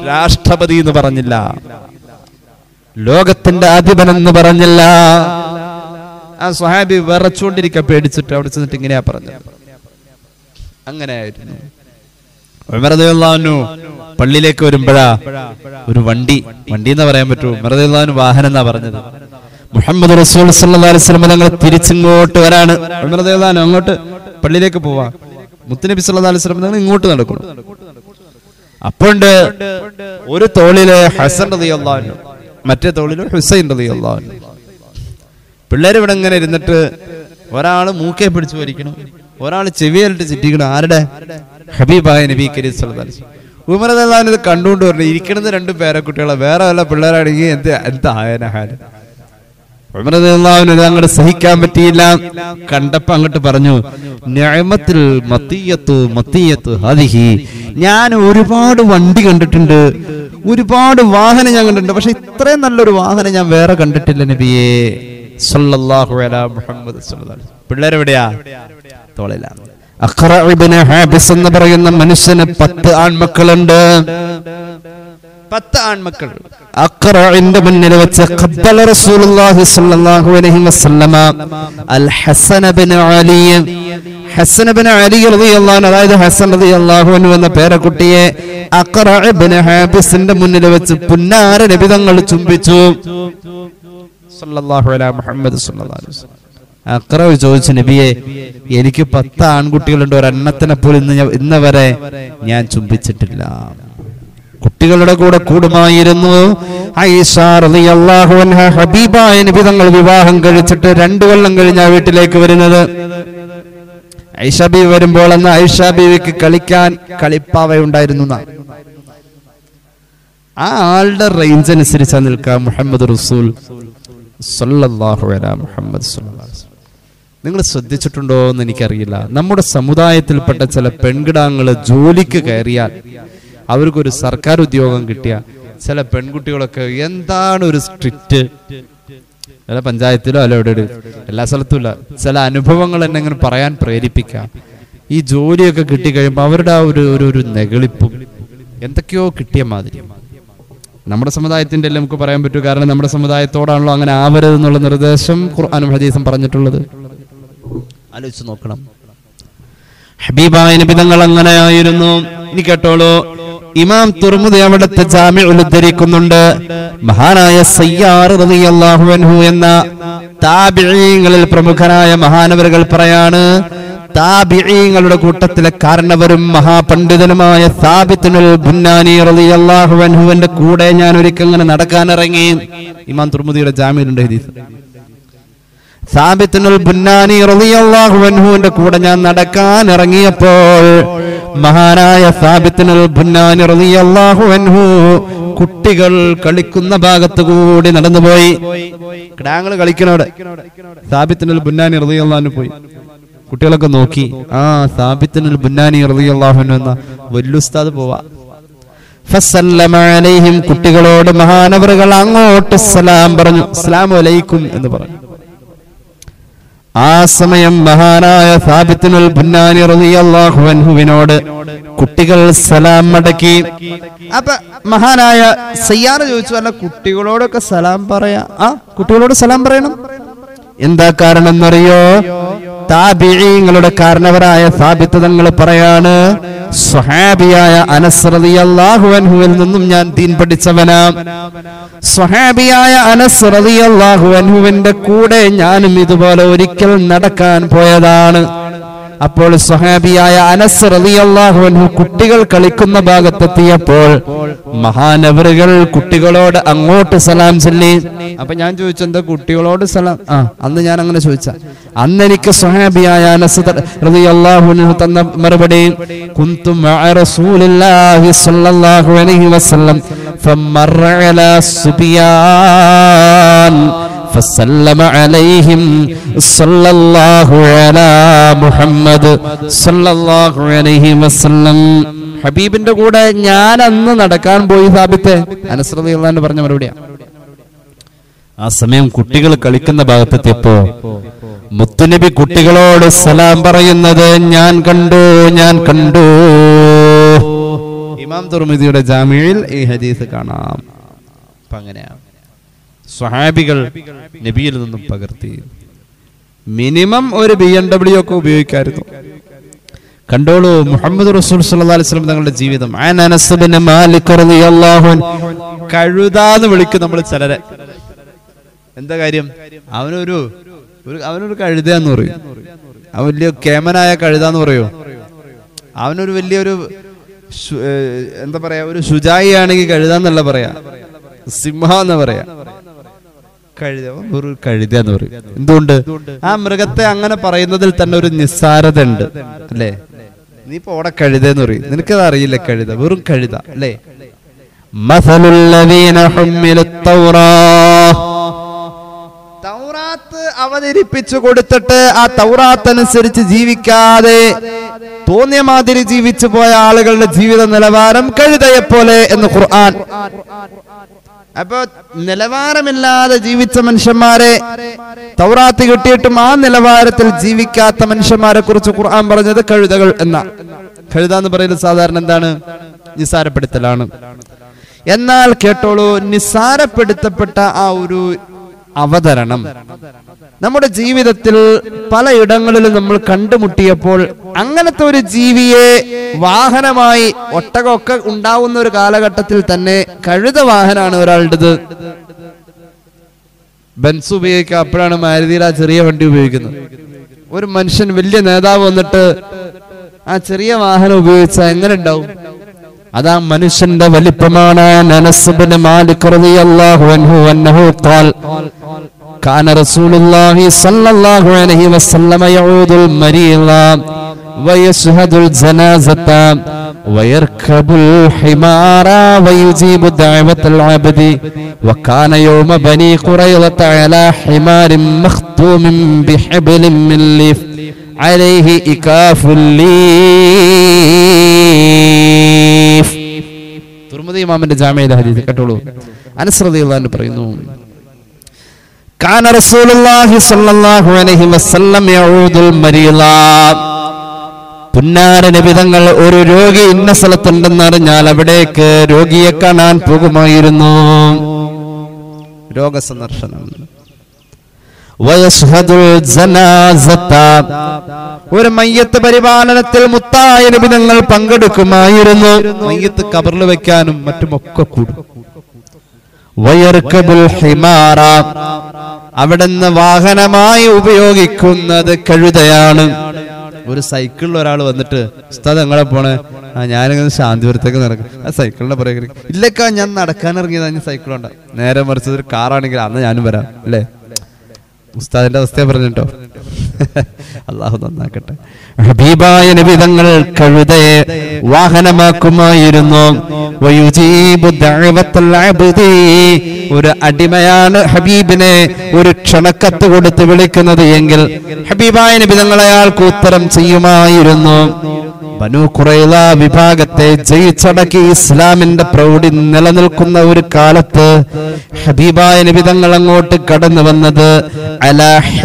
രാഷ്ട്രപതി എന്ന് പറഞ്ഞില്ല ലോകത്തിന്റെ അധിപൻ എന്ന് പറഞ്ഞില്ല ആ സ്വഹാബി വിറച്ചുകൊണ്ടിരിക്ക പേടിച്ചിട്ട് അവിടെ ചെന്നിട്ട് ഇങ്ങനെയാ പറഞ്ഞത് അങ്ങനെയായിരുന്നു ഉമർദാനു പള്ളിയിലേക്ക് വരുമ്പോഴാ ഒരു വണ്ടി വണ്ടി എന്ന് പറയാൻ പറ്റൂ ഉമർദാനു വാഹനം എന്നാ പറഞ്ഞത് മുഹമ്മദ് റസൂൽ സല്ലല്ലാഹു അലൈഹി വസല്ലം തങ്ങൾ തിരിച്ചിങ്ങോട്ട് വരാണ് ഉമർദാനു അങ്ങോട്ട് പള്ളിയിലേക്ക് പോവാ മുത്തുനബി സല്ലല്ലാഹു അലൈഹി വസല്ലം തങ്ങൾ ഇങ്ങോട്ട് നടക്കുന്നു അപ്പോണ്ട് ഒരു തോളില് ഹസൻ റളിയല്ലാഹു അൻഹു മറ്റേ തോളില് ഹുസൈൻ റളിയല്ലാഹു അൻഹു പിള്ളേർ ഇവിടെ ഇങ്ങനെ ഇരുന്നിട്ട് ഒരാള് മൂക്കെ പിടിച്ചു വലിക്കണം ഒരാൾ ചെവിയാലിട്ട് ചുറ്റിക്കണം ആരുടെ ഹബീബായ നബി കരീം സല്ലല്ലാഹു അലൈഹി വസല്ലം. ഉമർ റളിയല്ലാഹു ഇത് കണ്ടുകൊണ്ട് പറഞ്ഞു ഇരിക്കണത് രണ്ട് പേരക്കുട്ടികളെ വേറെ വല്ല പിള്ളേരാണെങ്കിൽ എന്ത് എന്താ ആയന ഹാല് ഉമർ റളിയല്ലാഹു ഇത് അങ്ങോട്ട് സഹിക്കാൻ പറ്റിയില്ല കണ്ടപ്പോ അങ്ങോട്ട് പറഞ്ഞു നിഅമത്തിൽ മത്തിയത്തു മത്തിയത്തു ഹദിഹി ഞാൻ ഒരുപാട് വണ്ടി കണ്ടിട്ടുണ്ട് ഒരുപാട് വാഹനം ഞാൻ കണ്ടിട്ടുണ്ട് പക്ഷെ ഇത്രയും നല്ലൊരു വാഹനം ഞാൻ വേറെ കണ്ടിട്ടില്ല നബിയേ സല്ലല്ലാഹു അലാ മുഹമ്മദ് സല്ലല്ലാഹു അലൈഹി വസല്ലം. പിള്ളേരെവിടെയാ തോളിലാണ് അഖ്റ ഇബ്നു ഹാബിസ് എന്ന് പറയുന്ന മനുഷ്യന് പത്ത് ആൺമക്കളുണ്ട് പത്ത് ആൺമക്കൾ അഖ്റഇന്റെ മുന്നിൽ വെച്ച് ഖബ്ബല റസൂലുള്ളാഹി സ്വല്ലല്ലാഹു അലൈഹി വസല്ലമ അൽ ഹസൻ ഇബ്നു അലി ഹസൻ ഇബ്നു അലി റളിയല്ലാഹു അൻഹു അതായത് ഹസൻ റളിയല്ലാഹു അൻഹു എന്ന പേരക്കുട്ടിയെ അഖ്റ ഇബ്നു ഹാബിസിന്റെ മുന്നിൽ വെച്ച് പുന്നാര നബി തങ്ങൾ ചുംബിച്ചു സല്ലല്ലാഹു അലാ മുഹമ്മദ് സല്ലല്ലാഹു അലൈഹി വസല്ലം അക്രവ് ചോദിച്ചു നബിയെ എനിക്ക് പത്ത് ആൺകുട്ടികളുണ്ട് ഒരെണ്ണത്തിനെ പോലും ഇന്ന് ഞാൻ- ഇന്ന് വരെ ഞാൻ ചുംബിച്ചിട്ടില്ല കുട്ടികളുടെ കൂടെ കൂടുമായിരുന്നു ആയിഷ റളിയല്ലാഹു അൻഹ ഹബീബായ നബി തങ്ങൾ വിവാഹം കഴിച്ചിട്ട് രണ്ടു കൊല്ലം കഴിഞ്ഞാ വീട്ടിലേക്ക് വരുന്നത് ഐഷ ബീവി വരുമ്പോൾ അന്ന് ഐഷ ബീവിക്ക് കളിക്കാൻ കളിപ്പാവയുണ്ടായിരുന്നു എന്നാ. ആ ആളുടെ റേഞ്ച് അനുസരിച്ചാ നിൽക്കാം മുഹമ്മദ് റസൂൽ സല്ലല്ലാഹു അലാ മുഹമ്മദ് സല്ലല്ലാഹു അലൈഹി വസല്ലം. നിങ്ങൾ ശ്രദ്ധിച്ചിട്ടുണ്ടോ എന്ന് എനിക്കറിയില്ല നമ്മുടെ സമുദായത്തിൽപ്പെട്ട ചില പെൺകിടാങ്ങള് ജോലിക്ക് കയറിയാൽ അവർക്കൊരു സർക്കാർ ഉദ്യോഗം കിട്ടിയ ചില പെൺകുട്ടികളൊക്കെ എന്താണ് ഒരു സ്ട്രിക്റ്റ് ചില പഞ്ചായത്തിലോ അല്ല എവിടെ എല്ലാ സ്ഥലത്തും ഇല്ല ചില അനുഭവങ്ങൾ എന്നെ ഇങ്ങനെ പറയാൻ പ്രേരിപ്പിക്കാം ഈ ജോലിയൊക്കെ കിട്ടിക്കഴിയുമ്പോൾ അവരുടെ ആ ഒരു ഒരു ഒരു നെകളിപ്പും എന്തൊക്കെയോ കിട്ടിയ മാതിരി നമ്മുടെ സമുദായത്തിന്റെ അല്ലേ നമുക്ക് പറയാൻ പറ്റൂ കാരണം നമ്മുടെ സമുദായത്തോടാണല്ലോ അങ്ങനെ ആവരുത് എന്നുള്ള നിർദ്ദേശം ഖുർആാനും ഹദീസും പറഞ്ഞിട്ടുള്ളത് ആലോചിച്ച് നോക്കണം ഹബീബായ നബിതങ്ങൾ അങ്ങനെയായിരുന്നു ഇനി കേട്ടോളൂ ഇമാം തുറമുദി അവിടുത്തെ ജാമ്യ ഉദ്ധരിക്കുന്നുണ്ട് മഹാനായ സയ്യാർ റളിയല്ലാഹു അൻഹു എന്ന താബിഈങ്ങളിൽ പ്രമുഖനായ മഹാനവരുകൾ പറയാണ് താബിഈങ്ങളുടെ കൂട്ടത്തിലെ കാരണവരും മഹാപണ്ഡിതനുമായ സാബിത്തുൽ ബുന്നാനി റളിയല്ലാഹു അൻഹുവിന്റെ കൂടെ ഞാൻ ഒരിക്കൽ ഇങ്ങനെ നടക്കാൻ ഇറങ്ങി ഇമാം തുർമുദിയുടെ ജാമ്യയിലുണ്ട് ഹദീസ് സാബിത്തുൽ ബുന്നാനി റളിയല്ലാഹു അൻഹുവിന്റെ കൂടെ ഞാൻ നടക്കാൻ ഇറങ്ങിയപ്പോൾ മഹാനായ സാബിത്തുൽ ബുന്നാനി റളിയല്ലാഹു അൻഹു കുട്ടികൾ കളിക്കുന്ന ഭാഗത്ത് കൂടി നടന്നുപോയി കിടാങ്ങൾ കളിക്കണവിടെ സാബിത്തുൽ ബുന്നാനി റളിയല്ലാഹു അൻഹു പോയി കുട്ടികളൊക്കെ നോക്കി ആ സാബിത്തുൽ ബുന്നാനി റളിയല്ലാഹു അൻഹു എന്ന വല്ലുസ്താദ് പോവാ ഫസല്ലമ അലൈഹിം കുട്ടികളോട് മഹാനവറുകൾ അങ്ങോട്ട് സലാം പറഞ്ഞു അസ്സലാമു അലൈക്കും എന്ന് പറഞ്ഞു ആ സമയം മഹാനായ സാബിത്തുൽ ബുന്നാനി റളിയല്ലാഹു അൻഹുവിനോട് കുട്ടികൾ സലാം മടക്കി അപ്പൊ മഹാനായ സയ്യാറ് ചോദിച്ചു അല്ല കുട്ടികളോടൊക്കെ സലാം പറയാ ആ കുട്ടികളോട് സലാം പറയണം എന്താ കാരണം എന്നറിയോ താബിഈങ്ങളുടെ കാരണവരായ സാബിത്ത് തങ്ങൾ പറയാണ് സ്വഹാബിയായ അനസ് റളിയല്ലാഹു അൻഹുവിൽ നിന്നും ഞാൻ ദീൻ പഠിച്ചവനാ സ്വഹാബിയായ അനസ് റളിയല്ലാഹു അൻഹുവിന്റെ കൂടെ ഞാനും ഇതുപോലെ ഒരിക്കൽ നടക്കാൻ പോയതാണ് അപ്പോൾ സ്വഹാബിയായ അനസ് റളിയല്ലാഹു അൻഹു കുട്ടികൾ കളിക്കുന്ന ഭാഗത്തെത്തിയപ്പോൾ മഹാനവറുകൾ കുട്ടികളോട് അങ്ങോട്ട് സലാം ചൊല്ലി അപ്പൊ ഞാൻ ചോദിച്ചു എന്താ കുട്ടികളോട് സലാം ആ അന്ന് ഞാൻ അങ്ങനെ ചോദിച്ച അന്ന് എനിക്ക് സ്വഹാബിയായ അനസ് ത- റളിയല്ലാഹു അൻഹു തന്ന മറുപടി കുന്തും മഅ റസൂലില്ലാഹി സ്വല്ലല്ലാഹു അലൈഹി വസല്ലം ഫമറ അലാ സുബിയാൻ فسلم عليهم صلى الله على محمد صلى الله عليه وسلم ഹബീബിന്റെ കൂടെ ഞാൻ അന്ന് നടക്കാൻ പോയി സാബിത്തെ അനസ്രതയുള്ള പറഞ്ഞ മറുപടിയാ ആ സമയം കുട്ടികൾ കളിക്കുന്ന ഭാഗത്തെത്തിയപ്പോ മുത്തുനബി കുട്ടികളോട് സലാം പറയുന്നത് ഞാൻ കണ്ടു ഞാൻ കണ്ടു ഇമാം ഇമാം തുർമിദിയുടെ ജാമ്യയിൽ ഈ ഹദീസ് കാണാം അപ്പൊ അങ്ങനെയാണ് സ്വഹാബികൾ നബിയിൽ നിന്നും പകർത്തി മിനിമം ഒരു ബി എം ഡബ്ല്യു ഒക്കെ ഉപയോഗിക്കായിരുന്നു കണ്ടോളൂ മുഹമ്മദ് റസൂൽ സല്ലല്ലാഹു അലൈഹി വസല്ലം തങ്ങളുടെ ജീവിതം അൻ അനസ് ബിൻ മാലിക് റളിയല്ലാഹു അൻഹു കഴുതാന്ന് വിളിക്കും നമ്മൾ ചിലരെ എന്താ കാര്യം അവനൊരു ഒരു അവനൊരു കഴുതയെന്ന് പറയും അവൻ വലിയ കേമനായ കഴുതാന്ന് പറയോ അവനൊരു വലിയൊരു ശു- ഏഹ് എന്താ പറയാ ഒരു ശുചായി ആണെങ്കിൽ കഴുതാന്നല്ല പറയാ സിംഹ എന്ന് പറയാ കഴുത അവൻ വെറും കഴുത എന്ന് പറയും എന്തുകൊണ്ട് ആ മൃഗത്തെ അങ്ങനെ പറയുന്നതിൽ തന്നെ ഒരു നിസ്സാരത ഉണ്ട് അല്ലേ നീ ഇപ്പൊ ഓടെ കഴുത എന്ന് പറയും നിനക്കത് അറിയില്ല കഴുത വെറും കഴുത അല്ലേ മസലുല്ലദീന ഹുമ്മിലുത് തൗറാത്ത് തൗറാത്ത് അവതരിപ്പിച്ചു കൊടുത്തിട്ട് ആ തൗറാത്ത് അനുസരിച്ച് ജീവിക്കാതെ തോന്നിയ മാതിരി ജീവിച്ചു പോയ ആളുകളുടെ ജീവിത നിലവാരം കഴുതയെ പോലെ എന്ന് ഖുർആൻ അപ്പൊ നിലവാരമില്ലാതെ ജീവിച്ച മനുഷ്യന്മാരെ തൗറാത്ത് കിട്ടിയിട്ടും ആ നിലവാരത്തിൽ ജീവിക്കാത്ത മനുഷ്യന്മാരെ കുറിച്ച് ഖുർആൻ പറഞ്ഞത് കഴുതകൾ എന്ന കഴുത എന്ന് പറയുന്നത് സാധാരണ എന്താണ് നിസാരപ്പെടുത്തലാണ് എന്നാൽ കേട്ടോളൂ നിസാരപ്പെടുത്തപ്പെട്ട ആ ഒരു അവതരണം നമ്മുടെ ജീവിതത്തിൽ പലയിടങ്ങളിലും നമ്മൾ കണ്ടുമുട്ടിയപ്പോൾ അങ്ങനത്തെ ഒരു ജീവിയെ വാഹനമായി ഒട്ടകമൊക്കെ ഉണ്ടാവുന്ന ഒരു കാലഘട്ടത്തിൽ തന്നെ കഴുത വാഹനമാണ് ഒരാളുടേത് ബെൻസ് ഉപയോഗിക്കുക അപ്പോഴാണ് മാരുതിയിൽ ആ ചെറിയ വണ്ടി ഉപയോഗിക്കുന്നത് ഒരു മനുഷ്യൻ വലിയ നേതാവ് വന്നിട്ട് ആ ചെറിയ വാഹനം ഉപയോഗിച്ച എങ്ങനെ ഉണ്ടാവും അതാ മനുഷ്യന്റെ വലിപ്പമാണ് അനസ് ബിൻ മാലിക് റളിയല്ലാഹു അൻഹു അന്നഹു ഖാൽ كان رسول الله صلى الله عليه وسلم يعود المريض ويشهد الجنازة ويركب الحمار ويجيب دعوة العبد وكان يوم بني قريظة على حمار مختوم بحبل من ليف عليه إكاف الليف തുറമുദി ഇമാമിന്റെ ജാമ്യയിലെ ഹദീസ് കേട്ടോളൂ അനുസൃതിയുള്ള പറയുന്നു كان رسول الله صلى الله عليه وسلم يعود المريض പുന്നാര നിബിതങ്ങൾ ഒരു രോഗി ഇന്ന സ്ഥലത്തുണ്ടെന്ന് അറിഞ്ഞാൽ അവിടേക്ക് രോഗിയെ കാണാൻ പോകുമായിരുന്നു രോഗസന്ദർശനം വയസ്ഹദുൽ ജനാസത്ത. ഒരു മയ്യത്ത് പരിപാലനത്തിൽ മുത്തായ നിബിതങ്ങൾ പങ്കെടുക്കുമായിരുന്നു മയ്യത്ത് കബറിൽ വെക്കാനും മറ്റുമൊക്കെ കൂടും വയർക്കബുൽ ഹിമാറ അവിടുന്ന് വാഹനമായി ഉപയോഗിക്കുന്നത് കഴുതയാണ് ഒരു സൈക്കിളിൽ ഒരാൾ വന്നിട്ട് ഉസ്താദ് എങ്ങളെ പോണേ ആ ഞാനിങ്ങനെ ശാന്തിപുരത്തേക്ക് നടക്കും ആ സൈക്കിളിന്റെ പുറകെ ഇല്ലക്കാ ഞാൻ നടക്കാൻ ഇറങ്ങിയതാ ഞാൻ സൈക്കിളുണ്ട് നേരെ മറിച്ചത് ഒരു കാറാണെങ്കിൽ അന്ന് ഞാനും വരാം അല്ലേ ഉസ്താദിന്റെ അവസ്ഥയെ പറഞ്ഞിട്ടോ അള്ളാഹു നന്നാക്കട്ടെ ഹബീബായ നബിതങ്ങൾ കഴുതയെ വാഹനമാക്കുമായിരുന്നു വയുജീബു ദഅവത്തൽ അബ്ദി. ഒരു അടിമയാണ് ഹബീബിനെ ഒരു ക്ഷണക്കത്ത് കൊടുത്ത് വിളിക്കുന്നത് എങ്കിൽ ഹബീബായ നബിതങ്ങൾ അയാൾക്ക് ഉത്തരം ചെയ്യുമായിരുന്നു ബനു ഖുറൈള വിഭാഗത്തെ ജയിച്ചടക്കി ഇസ്ലാമിന്റെ പ്രൗഢി നിലനിൽക്കുന്ന ഒരു കാലത്ത് ഹബീബായ നിബിതങ്ങൾ അങ്ങോട്ട് കടന്നു വന്നത് അല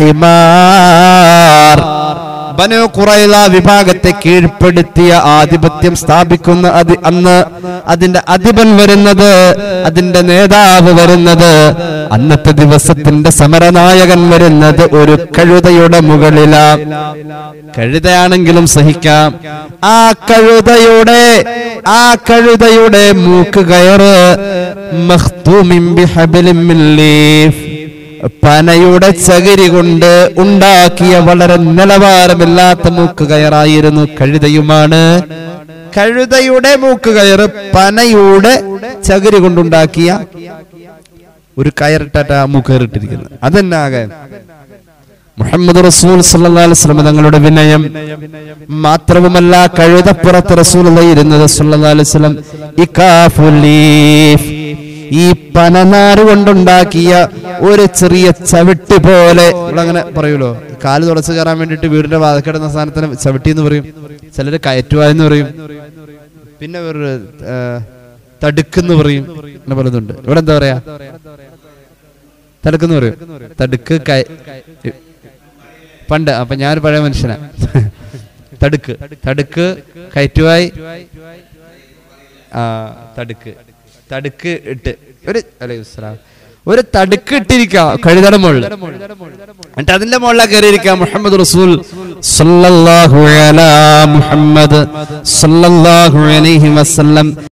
ഹിമാർ ബനു ഖുറൈള വിഭാഗത്തെ കീഴ്പ്പെടുത്തിയ ആധിപത്യം സ്ഥാപിക്കുന്ന അതി അന്ന് അതിന്റെ അധിപൻ വരുന്നത് അതിന്റെ നേതാവ് വരുന്നത് അന്നത്തെ ദിവസത്തിന്റെ സമരനായകൻ വരുന്നത് ഒരു കഴുതയുടെ മുകളിലാ കഴുതയാണെങ്കിലും സഹിക്കാം ആ കഴുതയുടെ ആ കഴുതയുടെ മൂക്ക് കയറ് മഖ്തൂമിൻ ബിഹബ്ലിൻ മിൻ ലീഫ്. പനയുടെ ചകിരി കൊണ്ട് ഉണ്ടാക്കിയ വളരെ നിലവാരമില്ലാത്ത മൂക്ക് കയറായിരുന്നു കഴുതയുമാണ് കഴുതയുടെ മൂക്ക് കയറ് പനയുടെ ചകിരി കൊണ്ടുണ്ടാക്കിയ ഒരു കയറിട്ടാട്ട ആ മൂക്ക് കയറിട്ടിരിക്കുന്നത് അതെന്നെ ആകെ മുഹമ്മദ് റസൂൽ സല്ലല്ലാഹു അലൈഹി വസല്ലം തങ്ങളുടെ വിനയം മാത്രവുമല്ല കഴുതപ്പുറത്ത് റസൂൽ ഇരുന്നത് സല്ലല്ലാഹു അലൈഹി വസല്ലം ഇകാഫുൽ ലീഫ്. ഈ പനനാര് കൊണ്ടുണ്ടാക്കിയ ഒരു ചെറിയ ചവിട്ടി പോലെ അങ്ങനെ പറയൂലോ കാല് തുടച്ച് കയറാൻ വേണ്ടിയിട്ട് വീടിന്റെ വാതക്കിടുന്ന സാധനത്തിന് ചവിട്ടി എന്ന് പറയും ചിലര് കയറ്റുവായെന്ന് പറയും പിന്നെ ഒരു തടുക്കെന്ന് പറയും അങ്ങനെ പലതുണ്ട് ഇവിടെ എന്താ പറയാ തടുക്കെന്ന് പറയും തടുക്ക് കയ പണ്ട് അപ്പൊ ഞാൻ പഴയ മനുഷ്യനാ തടുക്ക് തടുക്ക് കയറ്റുവായി ആ തടുക്ക് തടുക്ക് ഇട്ട് ഒരു അലൈഹിസ്സലാം ഒരു തടുക്ക് ഇട്ടിരിക്ക കഴുതയുടെ മുകളിൽ എന്നിട്ട് അതിന്റെ മുകളിലാണ് കയറിയിരിക്കുക മുഹമ്മദ് റസൂൽ സല്ലല്ലാഹു അലാ മുഹമ്മദ് സല്ലല്ലാഹു അലൈഹി വസല്ലം